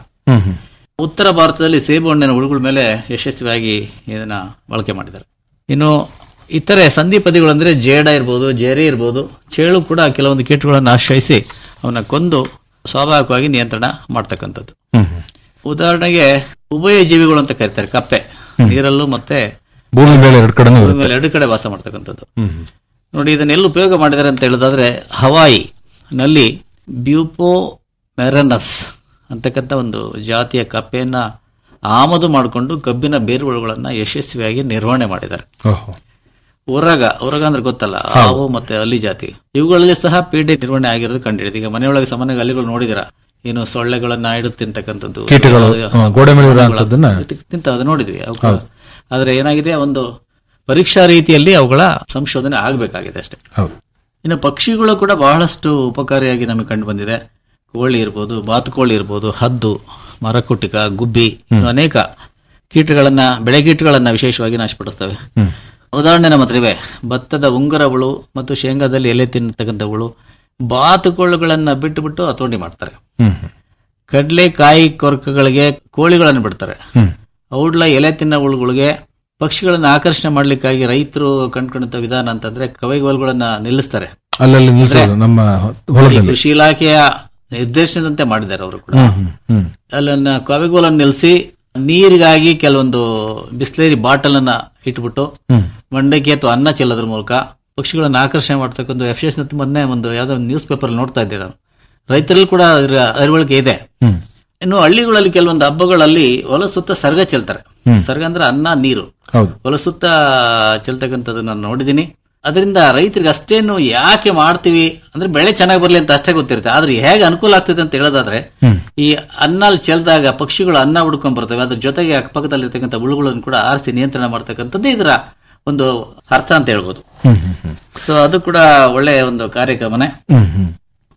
ಉತ್ತರ ಭಾರತದಲ್ಲಿ ಸೇಬು ಹಣ್ಣಿನ ಹುಳುಗಳ ಮೇಲೆ ಯಶಸ್ವಿಯಾಗಿ ಇದನ್ನ ಬಳಕೆ ಮಾಡಿದ್ದಾರೆ ಇನ್ನು ಇತರೆ ಸಂಧಿಪದಿಗಳು ಅಂದ್ರೆ ಜೇಡ ಇರ್ಬೋದು ಜೇರೆ ಇರ್ಬೋದು ಚೇಳು ಕೂಡ ಕೆಲವೊಂದು ಕೀಟಗಳನ್ನು ಆಶ್ರಯಿಸಿ ಅವನ್ನ ಕೊಂದು ಸ್ವಾಭಾವಿಕವಾಗಿ ನಿಯಂತ್ರಣ ಮಾಡ್ತಕ್ಕಂಥದ್ದು ಉದಾಹರಣೆಗೆ ಉಭಯ ಜೀವಿಗಳು ಅಂತ ಕರೀತಾರೆ ಕಪ್ಪೆ ನೀರಲ್ಲೂ ಮತ್ತೆ ಭೂಮಿ ಮೇಲೆ ಎರಡು ಕಡೆನೂ ಭೂಮಿ ಇರುತ್ತೆ ಮೇಲೆ ಎರಡು ಕಡೆ ವಾಸ ಮಾಡ್ತಕ್ಕಂಥದ್ದು ನೋಡಿ ಇದನ್ನೆಲ್ಲ ಉಪಯೋಗ ಮಾಡಿದ್ದಾರೆ ಅಂತ ಹೇಳಿದಾದ್ರೆ ಹವಾಯಿ ನಲ್ಲಿ ಬ್ಯೂಪೋ ಮೆರನಸ್ ಅಂತಕ್ಕಂಥ ಒಂದು ಜಾತಿಯ ಕಪ್ಪೆಯನ್ನ ಆಮದು ಮಾಡಿಕೊಂಡು ಕಬ್ಬಿನ ಬೇರುಗಳನ್ನ ಯಶಸ್ವಿಯಾಗಿ ನಿರ್ವಹಣೆ ಮಾಡಿದ್ದಾರೆ ಓಹೋ ಉರಗ ಉರಗ ಅಂದ್ರೆ ಗೊತ್ತಲ್ಲ ಹಾವು ಮತ್ತೆ ಅಲ್ಲಿ ಜಾತಿ ಇವುಗಳಲ್ಲಿ ಸಹ ಪೀಡೆ ನಿರ್ವಹಣೆ ಆಗಿರೋದು ಕಂಡಿಡಿದೆ ಈಗ ಮನೆಯೊಳಗೆ ಸಾಮಾನ್ಯವಾಗಿ ಅಲ್ಲಿಗಳು ನೋಡಿದಿರ ಏನು ಸೊಳ್ಳೆಗಳನ್ನ ಇಡು ತಿಂತಕ್ಕಂಥದ್ದು ಕೀಟಗಳು, ಅದು- ಹಾ, ಗೋಡೆ ಮೇಲೆ ಇರೋ ಅಂಥದ್ದನ್ನ? ತಿಂತಾವೆ ನೋಡಿದ್ವಿ ಅವಕ್ಕೆ. ಹೌದು. ಆದ್ರೆ ಏನಾಗಿದೆ ಒಂದು ಪರೀಕ್ಷಾ ರೀತಿಯಲ್ಲಿ ಅವುಗಳ ಸಂಶೋಧನೆ ಆಗಬೇಕಾಗಿದೆ ಅಷ್ಟೇ ಹೌದು ಇನ್ನು ಪಕ್ಷಿಗಳು ಕೂಡ ಬಹಳಷ್ಟು ಉಪಕಾರಿಯಾಗಿ ನಮಗೆ ಕಂಡು ಬಂದಿದೆ ಕೋಳಿ ಇರ್ಬೋದು ಬಾತುಕೋಳಿ ಇರ್ಬೋದು ಹದ್ದು ಮರಕುಟಿಕ ಗುಬ್ಬಿ ಇನ್ನು ಅನೇಕ ಕೀಟಗಳನ್ನ ಬೆಳೆ ಕೀಟಗಳನ್ನ ವಿಶೇಷವಾಗಿ ನಾಶಪಡಿಸ್ತವೆ ಉದಾಹರಣೆ ನಮ್ಮ ಹತ್ರ ಇವೆ ಭತ್ತದ ಉಂಗುರ ಹುಳು ಮತ್ತು ಶೇಂಗಾದಲ್ಲಿ ಎಲೆ ತಿನ್ನತಕ್ಕಂಥ ಹುಳು ಬಾತುಕೋಳುಗಳನ್ನ ಬಿಟ್ಟು ಬಿಟ್ಟು ಹತೋಟಿ ಮಾಡ್ತಾರೆ ಕಡಲೆ ಕಾಯಿ ಕೊರಕಗಳಿಗೆ ಕೋಳಿಗಳನ್ನು ಬಿಡ್ತಾರೆ ಔಡ್ಲ ಎಲೆ ತಿನ್ನ ಹುಳುಗಳಿಗೆ ಪಕ್ಷಿಗಳನ್ನ ಆಕರ್ಷಣೆ ಮಾಡ್ಲಿಕ್ಕಾಗಿ ರೈತರು ಕಂಡ್ಕೊಂಡಂತ ವಿಧಾನ ಅಂತಂದ್ರೆ ಕವೈಗೋಲ್ಗಳನ್ನ ನಿಲ್ಲಿಸ್ತಾರೆ ಅಲ್ಲಲ್ಲಿ ನಿಲ್ಸೋದು ನಮ್ಮ ಈ ಹೊಲದಲ್ಲಿ ಕೃಷಿ ಇಲಾಖೆಯ ನಿರ್ದೇಶನದಂತೆ ಮಾಡಿದ್ದಾರೆ ಅವರು ಕೂಡ ಹ್ಮ್ ಹ್ಮ್ ಹ್ಮ್ ಅಲ್ಲನ್ನ ಕವಿಗೋಲನ್ನು ನಿಲ್ಲಿಸಿ ನೀರಿಗಾಗಿ ಕೆಲವೊಂದು ಬಿಸ್ಲೇರಿ ಬಾಟಲ್ ಅನ್ನ ಇಟ್ಬಿಟ್ಟು ಹ್ಮ್. ಮಂಡಕ್ಕಿ ಅಥವಾ ಅನ್ನ ಚೆಲ್ಲೋದ್ರ ಮೂಲಕ ಪಕ್ಷಿಗಳನ್ನ ಆಕರ್ಷಣೆ ಮಾಡ್ತಕ್ಕಂಥ ಎಫ್ ಎಸ್ ಮೊನ್ನೆ ಒಂದು ಯಾವ್ದೋ ನ್ಯೂಸ್ ಪೇಪರ್ ನೋಡ್ತಾ ಇದ್ದೆ ನಾನು ರೈತರಲ್ಲಿ ಕೂಡ ಅದರ ಅರಿವಳಿಕೆ ಇದೆ ಹ್ಮ್. ಇನ್ನು ಹಳ್ಳಿಗಳಲ್ಲಿ ಕೆಲವೊಂದು ಹಬ್ಬಗಳಲ್ಲಿ ಹೊಲ ಸುತ್ತ ಸರ್ಗ ಚೆಲ್ತಾರೆ ಹ್ಮ್. ಸರ್ಗ ಅಂದ್ರೆ ಅನ್ನ ನೀರು ಹೌದು ಹೊಲ ಸುತ್ತ ಚೆಲ್ತಕ್ಕಂಥದ್ದು ನಾನು ನೋಡಿದ್ದೀನಿ ಅದರಿಂದ ರೈತರಿಗೆ ಅಷ್ಟೇನು ಯಾಕೆ ಮಾಡ್ತೀವಿ ಅಂದ್ರೆ ಬೆಳೆ ಚೆನ್ನಾಗಿ ಬರ್ಲಿ ಅಂತ ಅಷ್ಟೇ ಗೊತ್ತಿರುತ್ತೆ ಆದ್ರೆ ಹೇಗೆ ಅನುಕೂಲ ಆಗ್ತದೆ ಅಂತ ಹೇಳೋದಾದ್ರೆ ಹ್ಮ್. ಈ ಅನ್ನಲ್ ಚೆಲ್ದಾಗ ಪಕ್ಷಿಗಳು ಅನ್ನ ಹುಡ್ಕೊಂಡ್ ಬರ್ತವೆ ಅದ್ರ ಜೊತೆಗೆ ಅಕ್ಕಪಕ್ಕದಲ್ಲಿರ್ತಕ್ಕಂಥ ಹುಳುಗಳನ್ನು ಕೂಡ ಆರಿಸಿ ನಿಯಂತ್ರಣ ಮಾಡ್ತಕ್ಕಂಥದ್ದು ಇದರ ಒಂದು ಅರ್ಥ ಅಂತ ಹೇಳ್ಬೋದು ಹ್ಮ್ ಹ್ಮ್ ಹ್ಮ್ ಸೊ ಅದು ಕೂಡ ಒಳ್ಳೆಯ ಒಂದು ಕಾರ್ಯಕ್ರಮನೇ ಹ್ಮ್ ಹ್ಮ್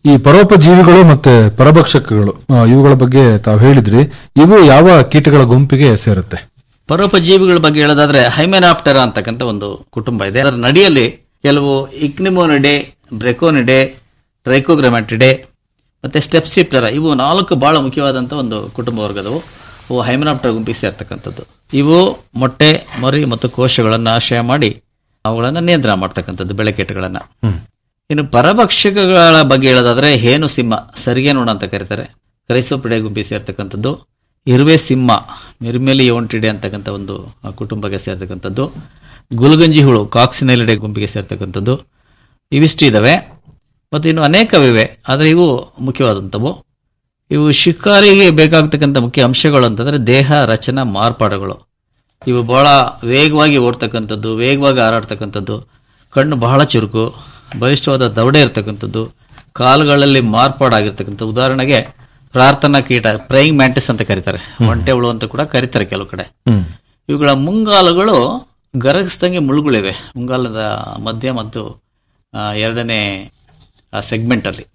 ಈ ಪರೋಪಜೀವಿಗಳು ಮತ್ತೆ ಪರಭಕ್ಷಕಗಳು ಆ, ಇವುಗಳ ಬಗ್ಗೆ ತಾವು ಹೇಳಿದ್ರಿ ಇವು ಯಾವ ಕೀಟಗಳ ಗುಂಪಿಗೆ ಸೇರುತ್ತೆ ಪರೋಪಜೀವಿಗಳ ಬಗ್ಗೆ ಹೇಳೋದಾದ್ರೆ ಹೈಮೆನಾಪ್ಟರ ಅಂತಕ್ಕಂಥ ಒಂದು ಕುಟುಂಬ ಇದೆ ಅದರ ನಡಿಯಲ್ಲಿ ಕೆಲವು ಇಕ್ನಿಮೋನಿಡೆ ಬ್ರೆಕೋನಿಡೆ ಟ್ರೈಕೋಗ್ರಮ್ಯಾಟಿಡೆ ಮತ್ತೆ ಸ್ಟೆಪ್ಸಿಪ್ಟರ ಇವು ನಾಲ್ಕು ಬಹಳ ಮುಖ್ಯವಾದಂತ ಒಂದು ಕುಟುಂಬ ವರ್ಗದವು ಅವು ಹೈಮೆನಾಪ್ಟರ ಗುಂಪಿಗೆ ಸೇರ್ತಕ್ಕಂಥದ್ದು ಇವು ಮೊಟ್ಟೆ ಮರಿ ಮತ್ತು ಕೋಶಗಳನ್ನು ಆಶ್ರಯ ಮಾಡಿ ಅವುಗಳನ್ನು ನಿಯಂತ್ರಣ ಮಾಡ್ತಕ್ಕಂಥದ್ದು ಬೆಳೆಕೀಟಗಳನ್ನ ಇನ್ನು ಪರಭಕ್ಷಕಗಳ ಬಗ್ಗೆ ಹೇಳೋದಾದ್ರೆ ಹೇನು ಸಿಂಹ ಸರಿಗೆ ನೋಡ ಅಂತ ಕರೀತಾರೆ ಕ್ರೈಸೋಪಿಡೆ ಗುಂಪಿಗೆ ಸೇರ್ತಕ್ಕಂಥದ್ದು ಇರುವೆ ಸಿಂಹ ಮಿರ್ಮೆಲಿ ಯೋಂಟಿಡೆ ಅಂತಕ್ಕಂಥ ಒಂದು ಆ, ಕುಟುಂಬಕ್ಕೆ ಸೇರ್ತಕ್ಕಂಥದ್ದು ಗುಲ್ಗಂಜಿ ಹುಳು ಕಾಕ್ಸಿನೈಲಿಡೆ ಗುಂಪಿಗೆ ಸೇರ್ತಕ್ಕಂಥದ್ದು ಇವಿಷ್ಟು ಇದಾವೆ ಮತ್ತು ಇನ್ನು ಅನೇಕವಿವೆ ಆದರೆ ಇವು ಮುಖ್ಯವಾದಂಥವು ಇವು ಶಿಕಾರಿಗೆ ಬೇಕಾಗ್ತಕ್ಕಂಥ ಮುಖ್ಯ ಅಂಶಗಳು ಅಂತಂದ್ರೆ ದೇಹ ರಚನಾ ಮಾರ್ಪಾಡುಗಳು ಇವು ಬಹಳ ವೇಗವಾಗಿ ಓಡ್ತಕ್ಕಂಥದ್ದು ವೇಗವಾಗಿ ಹಾರಾಡ್ತಕ್ಕಂಥದ್ದು ಕಣ್ಣು ಬಹಳ ಚುರುಕು ಬಲಿಷ್ಠವಾದ ದವಡೆ ಇರತಕ್ಕಂಥದ್ದು ಕಾಲುಗಳಲ್ಲಿ ಮಾರ್ಪಾಡಾಗಿರ್ತಕ್ಕಂಥ ಉದಾಹರಣೆಗೆ ಪ್ರಾರ್ಥನಾ ಕೀಟ ಪ್ರೈಂಗ್ ಮ್ಯಾಂಟಿಸ್ ಅಂತ ಕರೀತಾರೆ ಒಂಟೆ ಹುಳು ಅಂತ ಕೂಡ ಕರೀತಾರೆ ಕೆಲವು ಕಡೆ ಇವುಗಳ ಮುಂಗಾಲುಗಳು ಗರಗಿಸ್ದಂಗೆ ಮುಳ್ಳುಗಳಿವೆ ಮುಂಗಾಲದ ಮಧ್ಯ ಮತ್ತು ಆ, ಎರಡನೇ ಸೆಗ್ಮೆಂಟ್ ಅಲ್ಲಿ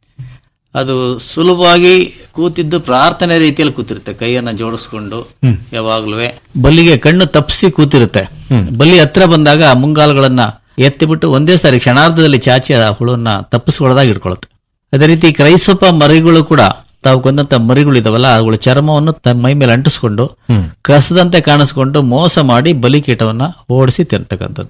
ಅದು ಸುಲಭವಾಗಿ ಕೂತಿದ್ದು ಪ್ರಾರ್ಥನೆ ರೀತಿಯಲ್ಲಿ ಕೂತಿರುತ್ತೆ ಕೈಯನ್ನ ಜೋಡಿಸ್ಕೊಂಡು ಯಾವಾಗ್ಲೂ ಬಲ್ಲಿಗೆ ಕಣ್ಣು ತಪ್ಪಿಸಿ ಕೂತಿರುತ್ತೆ ಬಲ್ಲಿ ಹತ್ರ ಬಂದಾಗ ಮುಂಗಾಲುಗಳನ್ನ ಎತ್ತಿಬಿಟ್ಟು ಒಂದೇ ಸಾರಿ ಕ್ಷಣಾರ್ಧದಲ್ಲಿ ಚಾಚಿ ಆ ಹುಳನ್ನ ತಪ್ಪಿಸ್ಕೊಳ್ಳೋದಾಗಿ ಇಟ್ಕೊಳ್ಳುತ್ತೆ ಅದೇ ರೀತಿ ಕ್ರೈಸೋಪ ಮರಿಗಳು ಕೂಡ ತಾವು ಕೊಂದಂತ ಮರಿಗಳು ಇದಾವಲ್ಲ ಅವುಗಳ ಚರ್ಮವನ್ನು ತನ್ನ ಮೈ ಮೇಲೆ ಅಂಟಿಸ್ಕೊಂಡು ಕಸದಂತೆ ಕಾಣಿಸ್ಕೊಂಡು ಮೋಸ ಮಾಡಿ ಬಲಿ ಕೀಟವನ್ನ ಓಡಿಸಿ ತಿರ್ತಕ್ಕಂಥದ್ದು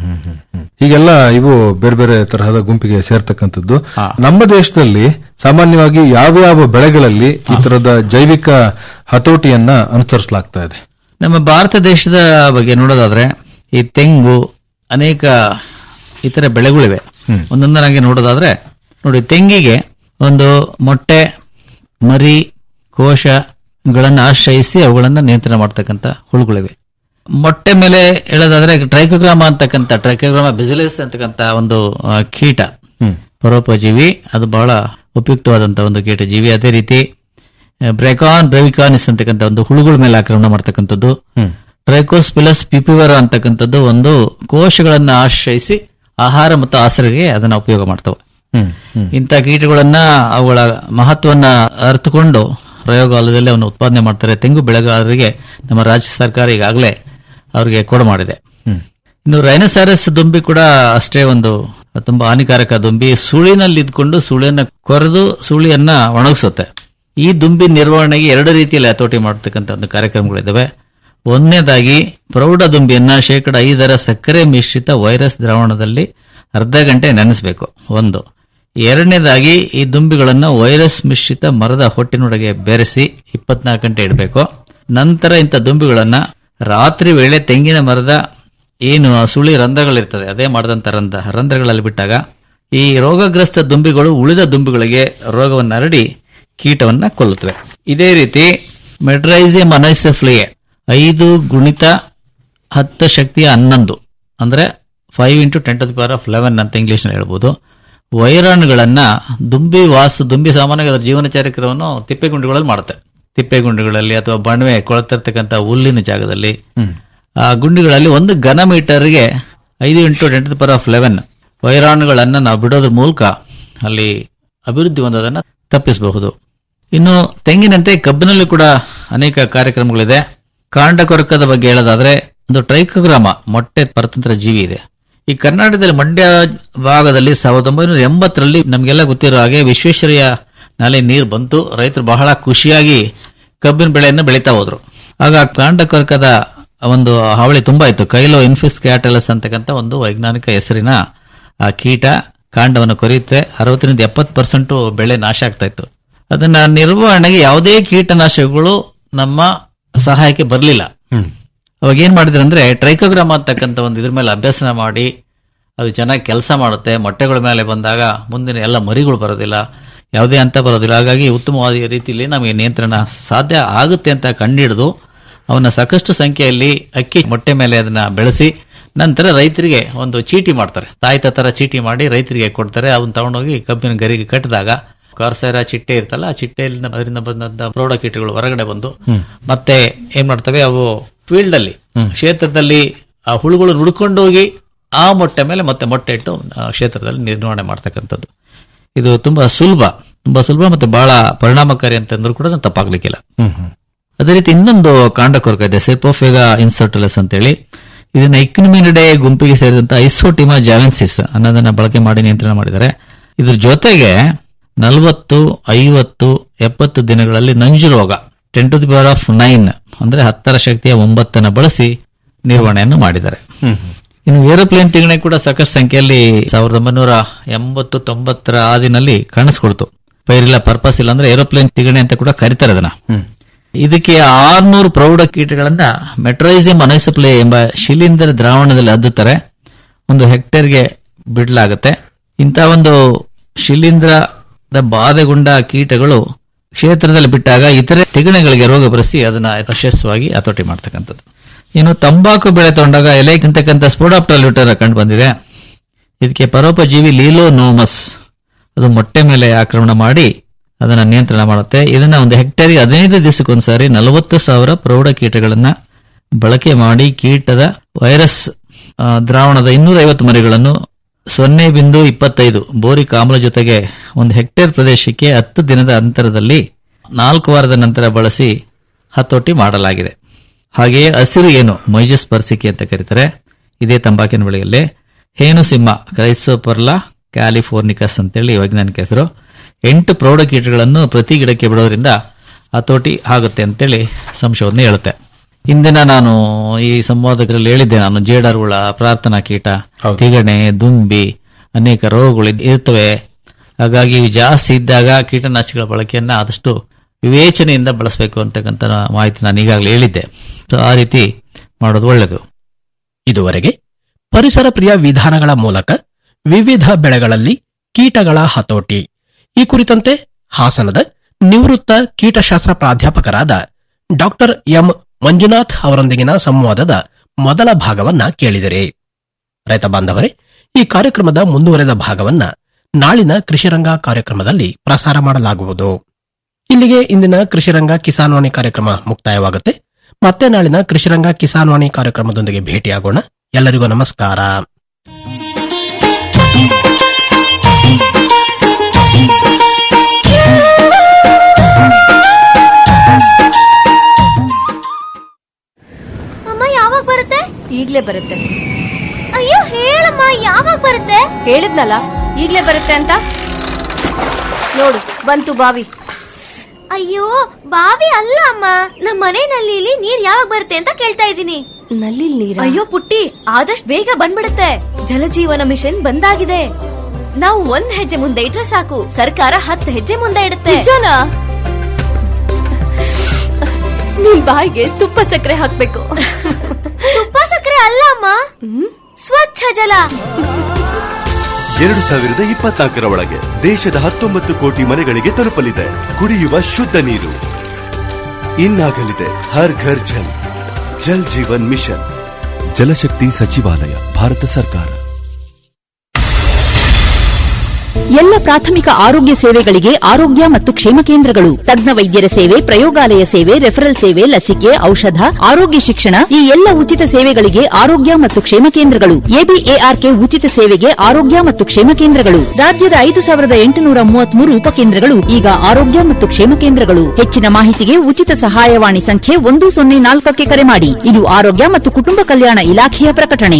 ಹೀಗೆಲ್ಲ ಇವು ಬೇರೆ ಬೇರೆ ತರಹದ ಗುಂಪಿಗೆ ಸೇರ್ತಕ್ಕಂಥದ್ದು ನಮ್ಮ ದೇಶದಲ್ಲಿ ಸಾಮಾನ್ಯವಾಗಿ ಯಾವ್ಯಾವ ಬೆಳೆಗಳಲ್ಲಿ ಈ ತರದ ಜೈವಿಕ ಹತೋಟಿಯನ್ನ ಅನುಸರಿಸಲಾಗ್ತಾ ಇದೆ ನಮ್ಮ ಭಾರತ ದೇಶದ ಬಗ್ಗೆ ನೋಡೋದಾದ್ರೆ ಈ ತೆಂಗು ಅನೇಕ ಇತರ ಬೆಳೆಗಳಿವೆ ಒಂದೊಂದನಾಗಿ ನೋಡೋದಾದ್ರೆ ನೋಡಿ ತೆಂಗಿಗೆ ಒಂದು ಮೊಟ್ಟೆ ಮರಿ ಕೋಶಗಳನ್ನು ಆಶ್ರಯಿಸಿ ಅವುಗಳನ್ನ ನಿಯಂತ್ರಣ ಮಾಡ್ತಕ್ಕಂಥ ಹುಳುಗಳಿವೆ ಮೊಟ್ಟೆ ಮೇಲೆ ಹೇಳೋದಾದ್ರೆ ಟ್ರೈಕೋಗ್ರಾಮ ಅಂತಕ್ಕಂಥ ಟ್ರೈಕೋಗ್ರಾಮ ಬಿಸಿಲಿಸ್ ಅಂತಕ್ಕಂಥ ಒಂದು ಆ, ಕೀಟ ಪರೋಪಜೀವಿ ಅದು ಬಹಳ ಉಪಯುಕ್ತವಾದಂತಹ ಒಂದು ಕೀಟ ಜೀವಿ ಅದೇ ರೀತಿ ಬ್ರೆಕಾನ್ ಬ್ರೆವಿಕಾನಿಸ್ ಅಂತಕ್ಕಂಥ ಒಂದು ಹುಳುಗಳ ಮೇಲೆ ಆಕ್ರಮಣ ಮಾಡ್ತಕ್ಕಂಥದ್ದು ಟ್ರೈಕೋಸ್ಪಿಲಸ್ ಪಿಪಿವರ ಅಂತಕ್ಕಂಥದ್ದು ಒಂದು ಕೋಶಗಳನ್ನ ಆಶ್ರಯಿಸಿ ಆಹಾರ ಮತ್ತು ಆಸರೆಗೆ ಅದನ್ನ ಉಪಯೋಗ ಮಾಡ್ತವೆ ಇಂಥ ಕೀಟಗಳನ್ನ ಅವುಗಳ ಮಹತ್ವವನ್ನ ಅರ್ಥಕೊಂಡು ಪ್ರಯೋಗಾಲಯದಲ್ಲಿ ಅವನ್ನ ಉತ್ಪಾದನೆ ಮಾಡ್ತಾರೆ ತೆಂಗು ಬೆಳೆಗಾರರಿಗೆ ನಮ್ಮ ರಾಜ್ಯ ಸರ್ಕಾರ ಈಗಾಗಲೇ ಅವರಿಗೆ ಕೊಡ ಮಾಡಿದೆ ಇನ್ನು ರೈನಸಾರಸ್ ದುಂಬಿ ಕೂಡ ಅಷ್ಟೇ ಒಂದು ತುಂಬಾ ಹಾನಿಕಾರಕ ದುಂಬಿ ಸುಳಿನಲ್ಲಿ ಇದ್ಕೊಂಡು ಸುಳಿಯನ್ನ ಕೊರೆದು ಸುಳಿಯನ್ನ ಒಣಗಿಸುತ್ತೆ ಈ ದುಂಬಿ ನಿರ್ವಹಣೆಗೆ ಎರಡು ರೀತಿಯಲ್ಲಿ ಹತೋಟಿ ಮಾಡತಕ್ಕಂಥ ಒಂದು ಕಾರ್ಯಕ್ರಮಗಳಿದ್ದಾವೆ ಒಂದನೇದಾಗಿ ಪ್ರೌಢ ದುಂಬಿಯನ್ನ ಶೇಕಡ ಐದರ ಸಕ್ಕರೆ ಮಿಶ್ರಿತ ವೈರಸ್ ದ್ರಾವಣದಲ್ಲಿ ಅರ್ಧ ಗಂಟೆ ನೆನೆಸಬೇಕು ಒಂದು ಎರಡನೇದಾಗಿ ಈ ದುಂಬಿಗಳನ್ನ ವೈರಸ್ ಮಿಶ್ರಿತ ಮರದ ಹೊಟ್ಟಿನೊಳಗೆ ಬೆರೆಸಿ ಇಪ್ಪತ್ನಾಲ್ಕು ಗಂಟೆ ಇಡಬೇಕು ನಂತರ ಇಂಥ ದುಂಬಿಗಳನ್ನ ರಾತ್ರಿ ವೇಳೆ ತೆಂಗಿನ ಮರದ ಏನು ಆ ಸುಳಿ ರಂಧ್ರಗಳಿರ್ತದೆ ಅದೇ ಮಾಡಿದಂತ ರಂಧ್ರ ರಂಧ್ರಗಳಲ್ಲಿ ಬಿಟ್ಟಾಗ ಈ ರೋಗಗ್ರಸ್ತ ದುಂಬಿಗಳು ಉಳಿದ ದುಂಬಿಗಳಿಗೆ ರೋಗವನ್ನು ಹರಡಿ ಕೀಟವನ್ನ ಕೊಲ್ಲುತ್ತವೆ ಇದೇ ರೀತಿ ಮೆಡ್ರೈಸಿಯಂ ಅನೈಸೆಫ್ಲಿಯೆ ಐದು ಗುಣಿತ ಹತ್ತು ಶಕ್ತಿಯ ಹನ್ನೊಂದು ಅಂದ್ರೆ five into ten to the power of eleven ಅಂತ ಇಂಗ್ಲಿಷ್ ಹೇಳ್ಬೋದು ವೈರಾಣುಗಳನ್ನ ದುಂಬಿ ವಾಸ ದುಂಬಿ ಸಾಮಾನ್ಯವಾಗಿ ಅದರ ಜೀವನ ಚರಿತ್ರವನ್ನು ತಿಪ್ಪೆಗುಂಡಿಗಳಲ್ಲಿ ಮಾಡುತ್ತೆ ತಿಪ್ಪೆಗುಂಡಿಗಳಲ್ಲಿ ಅಥವಾ ಬಣವೆ ಕೊಳತಿರ್ತಕ್ಕಂಥ ಹುಲ್ಲಿನ ಜಾಗದಲ್ಲಿ ಆ ಗುಂಡಿಗಳಲ್ಲಿ ಒಂದು ಘನ ಮೀಟರ್ಗೆ ಐದು into ten to the power of eleven ವೈರಾಣುಗಳನ್ನ ನಾವು ಬಿಡೋದ್ರ ಮೂಲಕ ಅಲ್ಲಿ ಅಭಿವೃದ್ಧಿ ಹೊಂದೋದನ್ನ ತಪ್ಪಿಸಬಹುದು ಇನ್ನು ತೆಂಗಿನಂತೆ ಕಬ್ಬಿನಲ್ಲಿ ಕೂಡ ಅನೇಕ ಕಾರ್ಯಕ್ರಮಗಳಿದೆ ಕಾಂಡ ಕೊರಕದ ಬಗ್ಗೆ ಹೇಳೋದಾದ್ರೆ ಒಂದು ಟ್ರೈಕೋಗ್ರಾಮ ಮೊಟ್ಟೆ ಪರತಂತ್ರ ಜೀವಿ ಇದೆ ಈ ಕರ್ನಾಟಕದಲ್ಲಿ ಮಂಡ್ಯ ಭಾಗದಲ್ಲಿ ಸಾವಿರದ ಒಂಬೈನೂರ ಎಂಬತ್ತರಲ್ಲಿ ನಮಗೆಲ್ಲ ಗೊತ್ತಿರೋ ಹಾಗೆ ವಿಶ್ವೇಶ್ವರಯ್ಯ ನಾಲೆ ನೀರು ಬಂತು ರೈತರು ಬಹಳ ಖುಷಿಯಾಗಿ ಕಬ್ಬಿನ ಬೆಳೆಯನ್ನು ಬೆಳೀತಾ ಹೋದ್ರು ಆಗ ಕಾಂಡ ಕೊರಕದ ಒಂದು ಹಾವಳಿ ತುಂಬಾ ಇತ್ತು ಕೈಲೋ ಇನ್ಫಿಸ್ ಕ್ಯಾಟಲಸ್ ಅಂತಕ್ಕಂಥ ಒಂದು ವೈಜ್ಞಾನಿಕ ಹೆಸರಿನ ಆ ಕೀಟ ಕಾಂಡವನ್ನು ಕೊರೆಯುತ್ತೆ ಅರವತ್ತರಿಂದ ಎಪ್ಪತ್ತು ಪರ್ಸೆಂಟ್ ಬೆಳೆ ನಾಶ ಆಗ್ತಾ ಇತ್ತು ಅದನ್ನ ನಿರ್ವಹಣೆಗೆ ಯಾವುದೇ ಕೀಟನಾಶಕಗಳು ನಮ್ಮ ಸಹಾಯಕ್ಕೆ ಬರಲಿಲ್ಲ ಅವಾಗ ಏನ್ ಮಾಡಿದ್ರು ಅಂದ್ರೆ ಟ್ರೈಕೋಗ್ರಾಮ ಅಂತಕ್ಕಂಥ ಒಂದು ಇದ್ರ ಮೇಲೆ ಅಭ್ಯಾಸನ ಮಾಡಿ ಅದು ಚೆನ್ನಾಗಿ ಕೆಲಸ ಮಾಡುತ್ತೆ ಮೊಟ್ಟೆಗಳ ಮೇಲೆ ಬಂದಾಗ ಮುಂದಿನ ಎಲ್ಲ ಮರಿಗಳು ಬರೋದಿಲ್ಲ ಯಾವುದೇ ಅಂತ ಬರೋದಿಲ್ಲ ಹಾಗಾಗಿ ಉತ್ತಮವಾದ ರೀತಿಯಲ್ಲಿ ನಮಗೆ ನಿಯಂತ್ರಣ ಸಾಧ್ಯ ಆಗುತ್ತೆ ಅಂತ ಕಂಡಿಡಿದು ಅವನ್ನ ಸಾಕಷ್ಟು ಸಂಖ್ಯೆಯಲ್ಲಿ ಅಕ್ಕಿ ಮೊಟ್ಟೆ ಮೇಲೆ ಅದನ್ನ ಬೆಳೆಸಿ ನಂತರ ರೈತರಿಗೆ ಒಂದು ಚೀಟಿ ಮಾಡ್ತಾರೆ ತಾಯ್ತ ತರ ಚೀಟಿ ಮಾಡಿ ರೈತರಿಗೆ ಕೊಡ್ತಾರೆ ಅವನ್ನ ತಗೊಂಡೋಗಿ ಕಬ್ಬಿನ ಗರಿಗೆ ಕಟ್ಟಿದಾಗ ಕಾರ್ಸೈರ ಚಿಟ್ಟೆ ಇರ್ತಲ್ಲ ಆ ಚಿಟ್ಟೆಯಲ್ಲಿ ಅದರಿಂದ ಬಂದಂತ ಪ್ರೌಢ ಕೀಟಗಳು ಹೊರಗಡೆ ಬಂದು ಮತ್ತೆ ಏನ್ ಮಾಡ್ತವೆ ಅವು ಫೀಲ್ಡ್ ಅಲ್ಲಿ ಕ್ಷೇತ್ರದಲ್ಲಿ ಆ ಹುಳುಗಳು ಹುಡ್ಕೊಂಡು ಹೋಗಿ ಆ ಮೊಟ್ಟೆ ಮೇಲೆ ಮತ್ತೆ ಮೊಟ್ಟೆ ಇಟ್ಟು ಆ ಕ್ಷೇತ್ರದಲ್ಲಿ ನಿರ್ವಹಣೆ ಮಾಡ್ತಕ್ಕಂಥದ್ದು ಇದು ತುಂಬಾ ಸುಲಭ ತುಂಬಾ ಸುಲಭ ಮತ್ತೆ ಬಹಳ ಪರಿಣಾಮಕಾರಿ ಅಂತಂದ್ರೂ ಕೂಡ ಅದು ತಪ್ಪಾಗ್ಲಿಕ್ಕಿಲ್ಲ ಅದೇ ರೀತಿ ಇನ್ನೊಂದು ಕಾಂಡ ಕೊರಕ ಇದೆ ಸೆಪೋಫೆಗಾ ಇನ್ಸರ್ಟುಲಸ್ ಅಂತೇಳಿ ಇದನ್ನ ಇಕ್ನಿಮಿನಿಡೆ ಗುಂಪಿಗೆ ಸೇರಿದಂತ ಐಸೋಟಿಮಾ ಜಾವೆನ್ಸಿಸ್ ಅನ್ನೋದನ್ನ ಬಳಕೆ ಮಾಡಿ ನಿಯಂತ್ರಣ ಮಾಡಿದ್ದಾರೆ ಇದ್ರ ಜೊತೆಗೆ ನಲವತ್ತು ಐವತ್ತು ಎಪ್ಪತ್ತು ದಿನಗಳಲ್ಲಿ ನಂಜು ರೋಗ ten to the power of nine ಅಂದ್ರೆ ಹತ್ತರ ಶಕ್ತಿಯ ಒಂಬತ್ತನ್ನು ಬಳಸಿ ನಿರ್ವಹಣೆಯನ್ನು ಮಾಡಿದ್ದಾರೆ ಇನ್ನು ಏರೋಪ್ಲೇನ್ ತಿಗಣೆ ಕೂಡ ಸಾಕಷ್ಟು ಸಂಖ್ಯೆಯಲ್ಲಿ ಸಾವಿರದ ಒಂಬೈನೂರ ಎಂಬತ್ತು ತೊಂಬತ್ತರ ಆದಿನಲ್ಲಿ ಕಾಣಿಸ್ಕೊಳ್ತು ಪೈರಿಲ್ಲ ಪರ್ಪಸ್ ಇಲ್ಲ ಅಂದ್ರೆ ಏರೋಪ್ಲೇನ್ ತಿಗಣೆ ಅಂತ ಕೂಡ ಕರೀತಾರೆ ಅದನ್ನ ಇದಕ್ಕೆ ಆರ್ನೂರು ಪ್ರೌಢ ಕೀಟಗಳನ್ನ ಮೆಟ್ರೈಸಿಯಂ ಅನೈಸಪ್ಲೇ ಎಂಬ ಶಿಲೀಂಧ್ರ ದ್ರಾವಣದಲ್ಲಿ ಅದ್ದುತ್ತಾರೆ ಒಂದು ಹೆಕ್ಟೇರ್ಗೆ ಬಿಡಲಾಗುತ್ತೆ ಇಂಥ ಒಂದು ಶಿಲೀಂಧ್ರದ ಬಾಧೆಗೊಂಡ ಕೀಟಗಳು ಕ್ಷೇತ್ರದಲ್ಲಿ ಬಿಟ್ಟಾಗ ಇತರೆ ತಿಗಣೆಗಳಿಗೆ ರೋಗ ಬರೆಸಿ ಅದನ್ನ ಯಶಸ್ವಾಗಿ ಹತೋಟಿ ಮಾಡ್ತಕ್ಕಂಥದ್ದು ಇನ್ನು ತಂಬಾಕು ಬೆಳೆ ತಗೊಂಡಾಗ ಎಲೆ ತಿಂತಕ್ಕಂಥ ಸ್ಪೋಡಾಪ್ಟಲ್ಯೂಟರ್ ಕಂಡು ಬಂದಿದೆ ಇದಕ್ಕೆ ಪರೋಪಜೀವಿ ಲೀಲೋನೋಮಸ್ ಅದು ಮೊಟ್ಟೆ ಮೇಲೆ ಆಕ್ರಮಣ ಮಾಡಿ ಅದನ್ನ ನಿಯಂತ್ರಣ ಮಾಡುತ್ತೆ ಇದನ್ನ ಒಂದು ಹೆಕ್ಟೇರ್ಗೆ ಹದಿನೈದು ದಿವಸಕ್ಕೊಂದ್ಸಾರಿ ನಲವತ್ತು ಸಾವಿರ ಪ್ರೌಢ ಕೀಟಗಳನ್ನ ಬಳಕೆ ಮಾಡಿ ಕೀಟದ ವೈರಸ್ ಆ, ದ್ರಾವಣದ ಇನ್ನೂರ ಐವತ್ತು ಮರಿಗಳನ್ನು ಸೊನ್ನೆ ಬಿಂದು ಇಪ್ಪತ್ತೈದು ಬೋರಿಕ್ ಆಮ್ಲ ಜೊತೆಗೆ ಒಂದು ಹೆಕ್ಟೇರ್ ಪ್ರದೇಶಕ್ಕೆ ಹತ್ತು ದಿನದ ಅಂತರದಲ್ಲಿ ನಾಲ್ಕು ವಾರದ ನಂತರ ಬಳಸಿ ಹತೋಟಿ ಮಾಡಲಾಗಿದೆ ಹಾಗೆಯೇ ಹಸಿರು ಏನು ಮೈಜಸ್ ಪರ್ಸಿಕಿ ಅಂತ ಕರೀತಾರೆ ಇದೇ ತಂಬಾಕಿನ ಬೆಳೆಯಲ್ಲಿ ಹೇನು ಸಿಂಹ ಕ್ರೈಸೋಪರ್ಲಾ ಕ್ಯಾಲಿಫೋರ್ನಿಕಸ್ ಅಂತೇಳಿ ವೈಜ್ಞಾನಿಕ ಹೆಸರು ಎಂಟು ಪ್ರೌಢ ಕೀಟಗಳನ್ನು ಪ್ರತಿ ಗಿಡಕ್ಕೆ ಬಿಡೋದ್ರಿಂದ ಹತೋಟಿ ಆಗುತ್ತೆ ಅಂತೇಳಿ ಸಂಶೋಧನೆ ಹೇಳುತ್ತೆ ಇಂದಿನ ನಾನು ಈ ಸಂವಾದಕರಲ್ಲಿ ಹೇಳಿದ್ದೆ ನಾನು ಜೇಡರ್ ಹುಳ ಪ್ರಾರ್ಥನಾ ಕೀಟ ತಿಗಣೆ ದುಂಬಿ ಅನೇಕ ರೋಗಗಳು ಇದ್- ಇರ್ತವೆ ಹಾಗಾಗಿ ಇವು ಜಾಸ್ತಿ ಇದ್ದಾಗ ಕೀಟನಾಶಕಗಳ ಬಳಕೆಯನ್ನ ಆದಷ್ಟು ವಿವೇಚನೆಯಿಂದ ಬಳಸಬೇಕು ಅಂತಕ್ಕಂಥ ಮಾಹಿತಿ ನಾನು ಈಗಾಗಲೇ ಹೇಳಿದ್ದೆ ಸೊ ಆ ರೀತಿ ಮಾಡೋದು ಒಳ್ಳೆಯದು ಇದುವರೆಗೆ ಪರಿಸರ ಪ್ರಿಯ ವಿಧಾನಗಳ ಮೂಲಕ ವಿವಿಧ ಬೆಳೆಗಳಲ್ಲಿ ಕೀಟಗಳ ಹತೋಟಿ ಈ ಕುರಿತಂತೆ ಹಾಸನದ ನಿವೃತ್ತ ಕೀಟಶಾಸ್ತ್ರ ಪ್ರಾಧ್ಯಾಪಕರಾದ ಡಾಕ್ಟರ್ ಎಂ ಮಂಜುನಾಥ್ ಅವರೊಂದಿಗಿನ ಸಂವಾದದ ಮೊದಲ ಭಾಗವನ್ನ ಕೇಳಿದಿರಿ ರೈತ ಬಾಂಧವರೇ ಈ ಕಾರ್ಯಕ್ರಮದ ಮುಂದುವರೆದ ಭಾಗವನ್ನ ನಾಳಿನ ಕೃಷಿರಂಗ ಕಾರ್ಯಕ್ರಮದಲ್ಲಿ ಪ್ರಸಾರ ಮಾಡಲಾಗುವುದು ಇಲ್ಲಿಗೆ ಇಂದಿನ ಕೃಷಿರಂಗ ಕಿಸಾನ್ವಾಣಿ ಕಾರ್ಯಕ್ರಮ ಮುಕ್ತಾಯವಾಗುತ್ತೆ ಮತ್ತೆ ನಾಳಿನ ಕೃಷಿರಂಗ ಕಿಸಾನ್ವಾಣಿ ಕಾರ್ಯಕ್ರಮದೊಂದಿಗೆ ಭೇಟಿಯಾಗೋಣ ಎಲ್ಲರಿಗೂ ನಮಸ್ಕಾರ ಅಮ್ಮ ಯಾವಾಗ ಬರುತ್ತೆ ಈಗ್ಲೇ ಬರುತ್ತೆ ಅಯ್ಯೋ ಹೇಳಮ್ಮ ಯಾವಾಗ ಬರುತ್ತೆ ಹೇಳಿದ್ನಲ್ಲ ಈಗ್ಲೇ ಬರುತ್ತೆ ಅಂತ ನೋಡು ಬಂತು ಬಾವಿ ಅಯ್ಯೋ ಬಾವಿ ಅಲ್ಲ ಅಮ್ಮ ನಮ್ಮ ಮನೆ ನಲ್ಲಿಲಿ ನೀರ್ ಯಾವಾಗ ಬರುತ್ತೆ ಅಂತ ಕೇಳ್ತಾ ಇದ್ದೀನಿ ನಲ್ಲಿ ನೀರ್ ಅಯ್ಯೋ ಪುಟ್ಟಿ ಆದಷ್ಟು ಬೇಗ ಬಂದ್ಬಿಡುತ್ತೆ ಜಲಜೀವನ ಮಿಷನ್ ಬಂದಾಗಿದೆ ನಾವು ಒಂದ್ ಹೆಜ್ಜೆ ಮುಂದೆ ಇಟ್ರೆ ಸಾಕು ಸರ್ಕಾರ ಹತ್ತು ಹೆಜ್ಜೆ ಮುಂದೆ ಇಡುತ್ತೆ ನಿಮ್ ಬಾಯಿಗೆ ತುಪ್ಪ ಸಕ್ಕರೆ ಹಾಕ್ಬೇಕು ತುಪ್ಪ ಸಕ್ಕರೆ ಅಲ್ಲ ಅಮ್ಮ ಸ್ವಚ್ಛ ಜಲ ಎರಡು ಸಾವಿರದ ಇಪ್ಪತ್ನಾಲ್ಕರ ಒಳಗೆ ದೇಶದ ಹತ್ತೊಂಬತ್ತು ಕೋಟಿ ಮನೆಗಳಿಗೆ ತಲುಪಲಿದೆ ಕುಡಿಯುವ ಶುದ್ಧ ನೀರು ಇನ್ನಾಗಲಿದೆ ಹರ್ ಘರ್ ಜಲ್ ಜಲ್ ಜೀವನ್ ಮಿಷನ್ ಜಲಶಕ್ತಿ ಸಚಿವಾಲಯ ಭಾರತ ಸರ್ಕಾರ ಎಲ್ಲ ಪ್ರಾಥಮಿಕ ಆರೋಗ್ಯ ಸೇವೆಗಳಿಗೆ ಆರೋಗ್ಯ ಮತ್ತು ಕ್ಷೇಮ ಕೇಂದ್ರಗಳು ತಜ್ಞ ವೈದ್ಯರ ಸೇವೆ ಪ್ರಯೋಗಾಲಯ ಸೇವೆ ರೆಫರಲ್ ಸೇವೆ ಲಸಿಕೆ ಔಷಧ ಆರೋಗ್ಯ ಶಿಕ್ಷಣ ಈ ಎಲ್ಲ ಉಚಿತ ಸೇವೆಗಳಿಗೆ ಆರೋಗ್ಯ ಮತ್ತು ಕ್ಷೇಮ ಕೇಂದ್ರಗಳು ಎಬಿಎಆರ್ಕೆ ಉಚಿತ ಸೇವೆಗೆ ಆರೋಗ್ಯ ಮತ್ತು ಕ್ಷೇಮ ಕೇಂದ್ರಗಳು ರಾಜ್ಯದ ಐದು ಸಾವಿರದ ಎಂಟುನೂರ ಮೂವತ್ಮೂರು ಉಪಕೇಂದ್ರಗಳು ಈಗ ಆರೋಗ್ಯ ಮತ್ತು ಕ್ಷೇಮ ಕೇಂದ್ರಗಳು ಹೆಚ್ಚಿನ ಮಾಹಿತಿಗೆ ಉಚಿತ ಸಹಾಯವಾಣಿ ಸಂಖ್ಯೆ ಒಂದು ಸೊನ್ನೆ ನಾಲ್ಕಕ್ಕೆ ಕರೆ ಮಾಡಿ ಇದು ಆರೋಗ್ಯ ಮತ್ತು ಕುಟುಂಬ ಕಲ್ಯಾಣ ಇಲಾಖೆಯ ಪ್ರಕಟಣೆ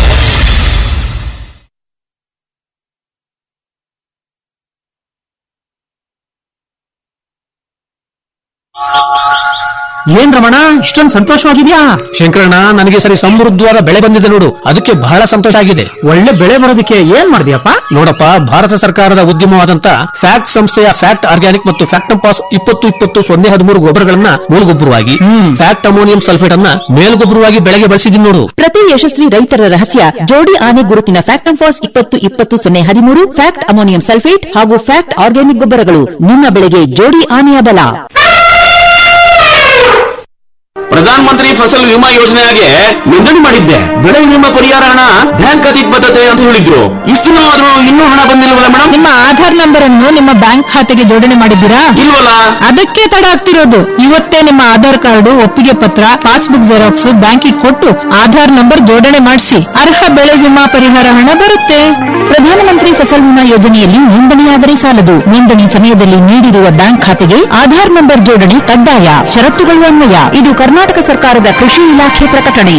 ಏನ್ ರಮಣ ಇಷ್ಟೊಂದು ಸಂತೋಷವಾಗಿದ್ಯಾ ಶಂಕರಣ್ಣ ನನಗೆ ಸರಿ ಸಮೃದ್ಧವಾದ ಬೆಳೆ ಬಂದಿದೆ ನೋಡು ಅದಕ್ಕೆ ಬಹಳ ಸಂತೋಷ ಆಗಿದೆ ಒಳ್ಳೆ ಬೆಳೆ ಬರೋದಕ್ಕೆ ಏನ್ ಮಾಡಿದ್ಯಪ್ಪ ನೋಡಪ್ಪ ಭಾರತ ಸರ್ಕಾರದ ಉದ್ಯಮವಾದಂತ ಫ್ಯಾಕ್ಟ್ ಸಂಸ್ಥೆಯ ಫ್ಯಾಕ್ಟ್ ಆರ್ಗ್ಯಾನಿಕ್ ಮತ್ತು ಫ್ಯಾಕ್ಟಂಪಾಸ್ ಇಪ್ಪತ್ತು ಇಪ್ಪತ್ತು ಸೊನ್ನೆ ಹದಿಮೂರು ಗೊಬ್ಬರಗಳನ್ನ ಮೂಲಗೊಬ್ಬರವಾಗಿ ಫ್ಯಾಕ್ಟ್ ಅಮೋನಿಯಂ ಸಲ್ಫೇಟ್ ಅನ್ನ ಮೇಲ್ಗೊಬ್ಬರವಾಗಿ ಬೆಳೆಗೆ ಬಳಸಿದೀನಿ ನೋಡು ಪ್ರತಿ ಯಶಸ್ವಿ ರೈತರ ರಹಸ್ಯ ಜೋಡಿ ಆನೆ ಗುರುತಿನ ಫ್ಯಾಕ್ಟಂಫಾಸ್ ಇಪ್ಪತ್ತು ಇಪ್ಪತ್ತು ಸೊನ್ನೆ ಹದಿಮೂರು ಫ್ಯಾಕ್ಟ್ ಅಮೋನಿಯಂ ಸಲ್ಫೇಟ್ ಹಾಗೂ ಫ್ಯಾಕ್ಟ್ ಆರ್ಗ್ಯಾನಿಕ್ ಗೊಬ್ಬರಗಳು ನಿಮ್ಮ ಬೆಳೆಗೆ ಜೋಡಿ ಆನೆಯ ಬಲ ಪ್ರಧಾನ ಮಂತ್ರಿ ಫಸಲ್ ವಿಮಾ ಯೋಜನೆಗೆ ನೋಂದಣಿ ಮಾಡಿದ್ದೆ ಬೆಳೆ ವಿಮಾ ಪರಿಹಾರ ಹಣ ಬ್ಯಾಂಕ್ ಖಾತೆಗೆ ಬರ್ತದೆ ಅಂತ ಹೇಳಿದ್ರು ಇಷ್ಟು ದಿನ ಆದ್ರೂ ಇನ್ನೂ ಹಣ ಬಂದಿಲ್ವಲ್ಲ ಮೇಡಮ್ ನಿಮ್ಮ ಆಧಾರ್ ನಂಬರ್ ಅನ್ನು ನಿಮ್ಮ ಬ್ಯಾಂಕ್ ಖಾತೆಗೆ ಜೋಡಣೆ ಮಾಡಿದ್ದೀರಾ ಇಲ್ವಲ್ಲ ಅದಕ್ಕೆ ತಡ ಆಗ್ತಿರೋದು ಇವತ್ತೇ ನಿಮ್ಮ ಆಧಾರ್ ಕಾರ್ಡ್ ಒಪ್ಪಿಗೆ ಪತ್ರ ಪಾಸ್ಬುಕ್ ಜೆರಾಕ್ಸ್ ಬ್ಯಾಂಕಿಗೆ ಕೊಟ್ಟು ಆಧಾರ್ ನಂಬರ್ ಜೋಡಣೆ ಮಾಡಿಸಿ ಅರ್ಹ ಬೆಳೆ ವಿಮಾ ಪರಿಹಾರ ಹಣ ಬರುತ್ತೆ ಪ್ರಧಾನಮಂತ್ರಿ ಫಸಲ್ ವಿಮಾ ಯೋಜನೆಯಲ್ಲಿ ನೋಂದಣಿಯಾದರೆ ಸಾಲದು ನೋಂದಣಿ ಸಮಯದಲ್ಲಿ ನೀಡಿರುವ ಬ್ಯಾಂಕ್ ಖಾತೆಗೆ ಆಧಾರ್ ನಂಬರ್ ಜೋಡಣೆ ಕಡ್ಡಾಯ ಷರತ್ತುಗಳು ಅನ್ವಯ ಇದು ಕರ್ನಾಟಕ ಸರ್ಕಾರದ ಕೃಷಿ ಇಲಾಖೆ ಪ್ರಕಟಣೆ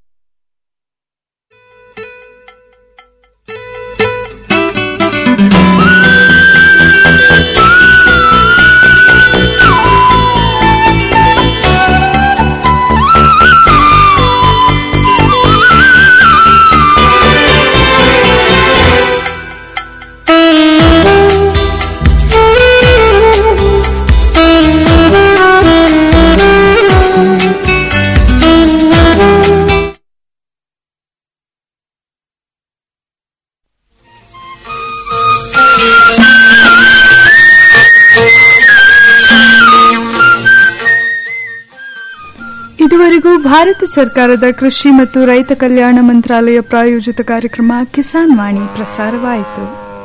ಇದುವರೆಗೂ ಭಾರತ ಸರ್ಕಾರದ ಕೃಷಿ ಮತ್ತು ರೈತ ಕಲ್ಯಾಣ ಮಂತ್ರಾಲಯ ಪ್ರಾಯೋಜಿತ ಕಾರ್ಯಕ್ರಮ ಕಿಸಾನ್ ವಾಣಿ ಪ್ರಸಾರವಾಯಿತು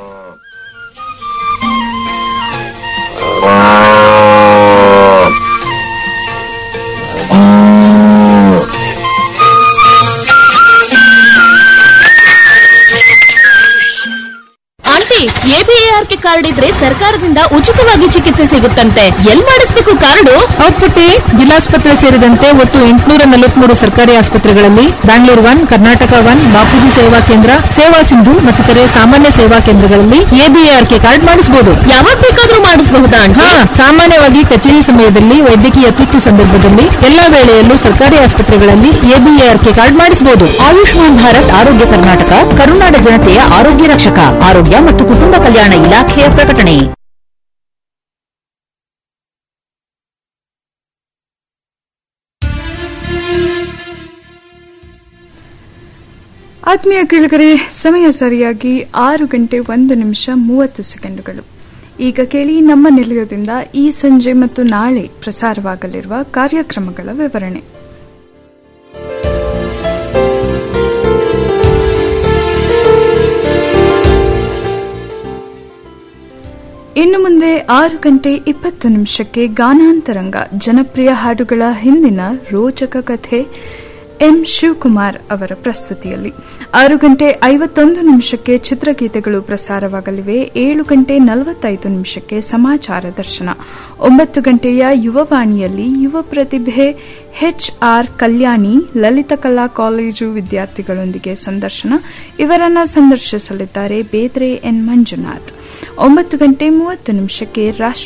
ಆಂಟಿ ಎಬಿಎಆರ್ಕೆ ಕಾರ್ಡ್ ಇದ್ರೆ ಸರ್ಕಾರದಿಂದ ಉಚಿತವಾಗಿ ಚಿಕಿತ್ಸೆ ಸಿಗುತ್ತಂತೆ ಎಲ್ ಮಾಡಿಸ್ಬೇಕು ಕಾರ್ಡು ಔಟ್ಪುಟ್ಟಿ ಜಿಲ್ಲಾಸ್ಪತ್ರೆ ಸೇರಿದಂತೆ ಒಟ್ಟು ಎಂಟುನೂರ ನಲವತ್ಮೂರು ಸರ್ಕಾರಿ ಆಸ್ಪತ್ರೆಗಳಲ್ಲಿ ಬ್ಯಾಂಗ್ಳೂರು ಒನ್ ಕರ್ನಾಟಕ ಒನ್ ಬಾಪೂಜಿ ಸೇವಾ ಕೇಂದ್ರ ಸೇವಾ ಸಿಂಧು ಮತ್ತಿತರೆ ಸಾಮಾನ್ಯ ಸೇವಾ ಕೇಂದ್ರಗಳಲ್ಲಿ ಎಬಿಎಆರ್ಕೆ ಕಾರ್ಡ್ ಮಾಡಿಸಬಹುದು ಯಾವಾಗ ಬೇಕಾದ್ರೂ ಮಾಡಿಸಬಹುದಾ ಹಾ ಸಾಮಾನ್ಯವಾಗಿ ಕಚೇರಿ ಸಮಯದಲ್ಲಿ ವೈದ್ಯಕೀಯ ತುರ್ತು ಸಂದರ್ಭದಲ್ಲಿ ಎಲ್ಲಾ ವೇಳೆಯಲ್ಲೂ ಸರ್ಕಾರಿ ಆಸ್ಪತ್ರೆಗಳಲ್ಲಿ ಎಬಿಎಆರ್ಕೆ ಕಾರ್ಡ್ ಮಾಡಿಸಬಹುದು ಆಯುಷ್ಮಾನ್ ಭಾರತ್ ಆರೋಗ್ಯ ಕರ್ನಾಟಕ ಕರುನಾಡ ಜನತೆಯ ಆರೋಗ್ಯ ರಕ್ಷಕ ಆರೋಗ್ಯ ಮತ್ತು ಕುಟುಂಬ ಕಲ್ಯಾಣ ಇಲಾಖೆಯ ಪ್ರಕಟಣೆ ಆತ್ಮೀಯ ಕೇಳಿಗರೆ ಸಮಯ ಸರಿಯಾಗಿ ಆರು ಗಂಟೆ ಒಂದು ನಿಮಿಷ ಮೂವತ್ತು ಸೆಕೆಂಡುಗಳು ಈಗ ಕೇಳಿ ನಮ್ಮ ನಿಲಯದಿಂದ ಈ ಸಂಜೆ ಮತ್ತು ನಾಳೆ ಪ್ರಸಾರವಾಗಲಿರುವ ಕಾರ್ಯಕ್ರಮಗಳ ವಿವರಣೆ ಇನ್ನು ಮುಂದೆ ಆರು ಗಂಟೆ ಇಪ್ಪತ್ತು ನಿಮಿಷಕ್ಕೆ ಗಾನಾಂತರಂಗ ಜನಪ್ರಿಯ ಹಾಡುಗಳ ಹಿಂದಿನ ರೋಚಕ ಕಥೆ ಎಂ ಶಿವಕುಮಾರ್ ಅವರ ಪ್ರಸ್ತುತಿಯಲ್ಲಿ ಆರು ಗಂಟೆ ಐವತ್ತೊಂದು ನಿಮಿಷಕ್ಕೆ ಚಿತ್ರಗೀತೆಗಳು ಪ್ರಸಾರವಾಗಲಿವೆ ಏಳು ಗಂಟೆ ನಲವತ್ತೈದು ನಿಮಿಷಕ್ಕೆ ಸಮಾಚಾರ ದರ್ಶನ ಒಂಬತ್ತು ಗಂಟೆಯ ಯುವವಾಣಿಯಲ್ಲಿ ಯುವ ಪ್ರತಿಭೆ ಎಚ್ ಆರ್ ಕಲ್ಯಾಣಿ ಲಲಿತ ಕಲಾ ಕಾಲೇಜು ವಿದ್ಯಾರ್ಥಿಗಳೊಂದಿಗೆ ಸಂದರ್ಶನ ಇವರನ್ನ ಸಂದರ್ಶಿಸಲಿದ್ದಾರೆ ಬೇದ್ರೆ ಎನ್ ಮಂಜುನಾಥ್ ಒಂಬತ್ತು ಗಂಟೆ ಮೂವತ್ತು ನಿಮಿಷಕ್ಕೆ ರಾಷ್ಟ್ರ